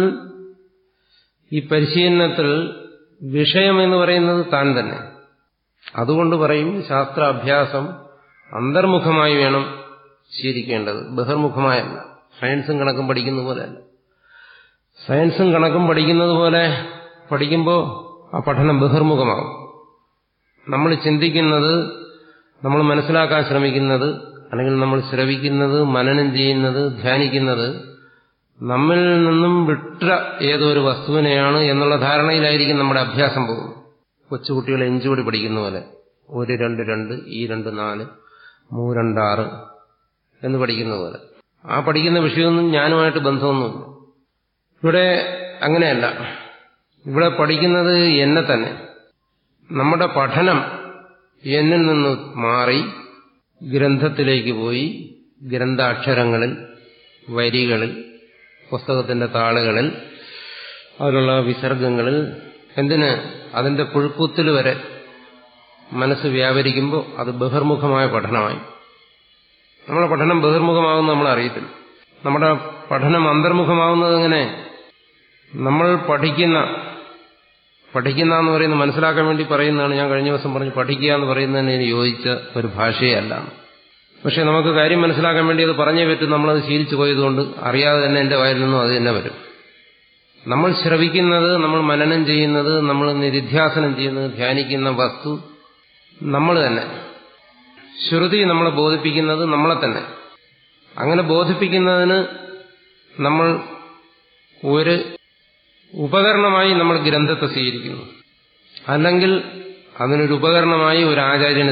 ഈ പരിശീലനത്തിൽ വിഷയം എന്ന് പറയുന്നത് താൻ തന്നെ അതുകൊണ്ട് പറയും ശാസ്ത്രാഭ്യാസം അന്തർമുഖമായി വേണം ശീലിക്കേണ്ടത് ബഹിർമുഖമായല്ല സയൻസും കണക്കും പഠിക്കുന്ന പോലെയല്ല സയൻസും കണക്കും പഠിക്കുന്നത് പോലെ പഠിക്കുമ്പോൾ ആ പഠനം ബഹിർമുഖമാകും നമ്മൾ ചിന്തിക്കുന്നത് നമ്മൾ മനസ്സിലാക്കാൻ ശ്രമിക്കുന്നത് അല്ലെങ്കിൽ നമ്മൾ ശ്രവിക്കുന്നത് മനനം ചെയ്യുന്നത് ധ്യാനിക്കുന്നത് നമ്മിൽ നിന്നും വിട്ട ഏതോ ഒരു വസ്തുവിനെയാണ് എന്നുള്ള ധാരണയിലായിരിക്കും നമ്മുടെ അഭ്യാസം പോകുന്നത് കൊച്ചുകുട്ടികൾ എഞ്ചുകൂടി പഠിക്കുന്ന പോലെ ഒരു രണ്ട് രണ്ട് ഈ രണ്ട് നാല് മൂ രണ്ടാറ് എന്ന് പഠിക്കുന്ന പോലെ ആ പഠിക്കുന്ന വിഷയമൊന്നും ഞാനുമായിട്ട് ബന്ധമൊന്നുമില്ല ഇവിടെ അങ്ങനെയല്ല ഇവിടെ പഠിക്കുന്നത് എന്നെ തന്നെ നമ്മുടെ പഠനം എന്നിൽ നിന്ന് മാറി ഗ്രന്ഥത്തിലേക്ക് പോയി ഗ്രന്ഥാക്ഷരങ്ങളിൽ വരികളിൽ പുസ്തകത്തിന്റെ താളുകളിൽ അതിലുള്ള വിസർഗങ്ങളിൽ എന്തിന് അതിന്റെ പുഴുക്കുത്തിൽ വരെ മനസ്സ് വ്യാപരിക്കുമ്പോൾ അത് ബഹിർമുഖമായ പഠനമായി നമ്മുടെ പഠനം ബഹിർമുഖമാകുന്ന നമ്മൾ അറിയത്തില്ല നമ്മുടെ പഠനം അന്തർമുഖമാകുന്നത് എങ്ങനെ നമ്മൾ പഠിക്കുന്ന പഠിക്കുന്ന എന്ന് പറയുന്നത് മനസ്സിലാക്കാൻ വേണ്ടി പറയുന്നതാണ് ഞാൻ കഴിഞ്ഞ ദിവസം പറഞ്ഞു പഠിക്കുക എന്ന് പറയുന്നതിന് യോജിച്ച ഒരു ഭാഷയല്ല പക്ഷെ നമുക്ക് കാര്യം മനസ്സിലാക്കാൻ വേണ്ടി അത് പറഞ്ഞേ പറ്റും നമ്മളത് ശീലിച്ചു പോയതുകൊണ്ട് അറിയാതെ തന്നെ എന്റെ വായിൽ നിന്നും അത് തന്നെ വരും നമ്മൾ ശ്രവിക്കുന്നത് നമ്മൾ മനനം ചെയ്യുന്നത് നമ്മൾ നിരിധ്യാസനം ചെയ്യുന്നത് ധ്യാനിക്കുന്ന വസ്തു നമ്മൾ തന്നെ ശ്രുതി നമ്മളെ ബോധിപ്പിക്കുന്നത് നമ്മളെ തന്നെ അങ്ങനെ ബോധിപ്പിക്കുന്നതിന് നമ്മൾ ഒരു ഉപകരണമായി നമ്മൾ ഗ്രന്ഥത്തെ സ്വീകരിക്കുന്നു അല്ലെങ്കിൽ അതിനൊരു ഉപകരണമായി ഒരു ആചാര്യനെ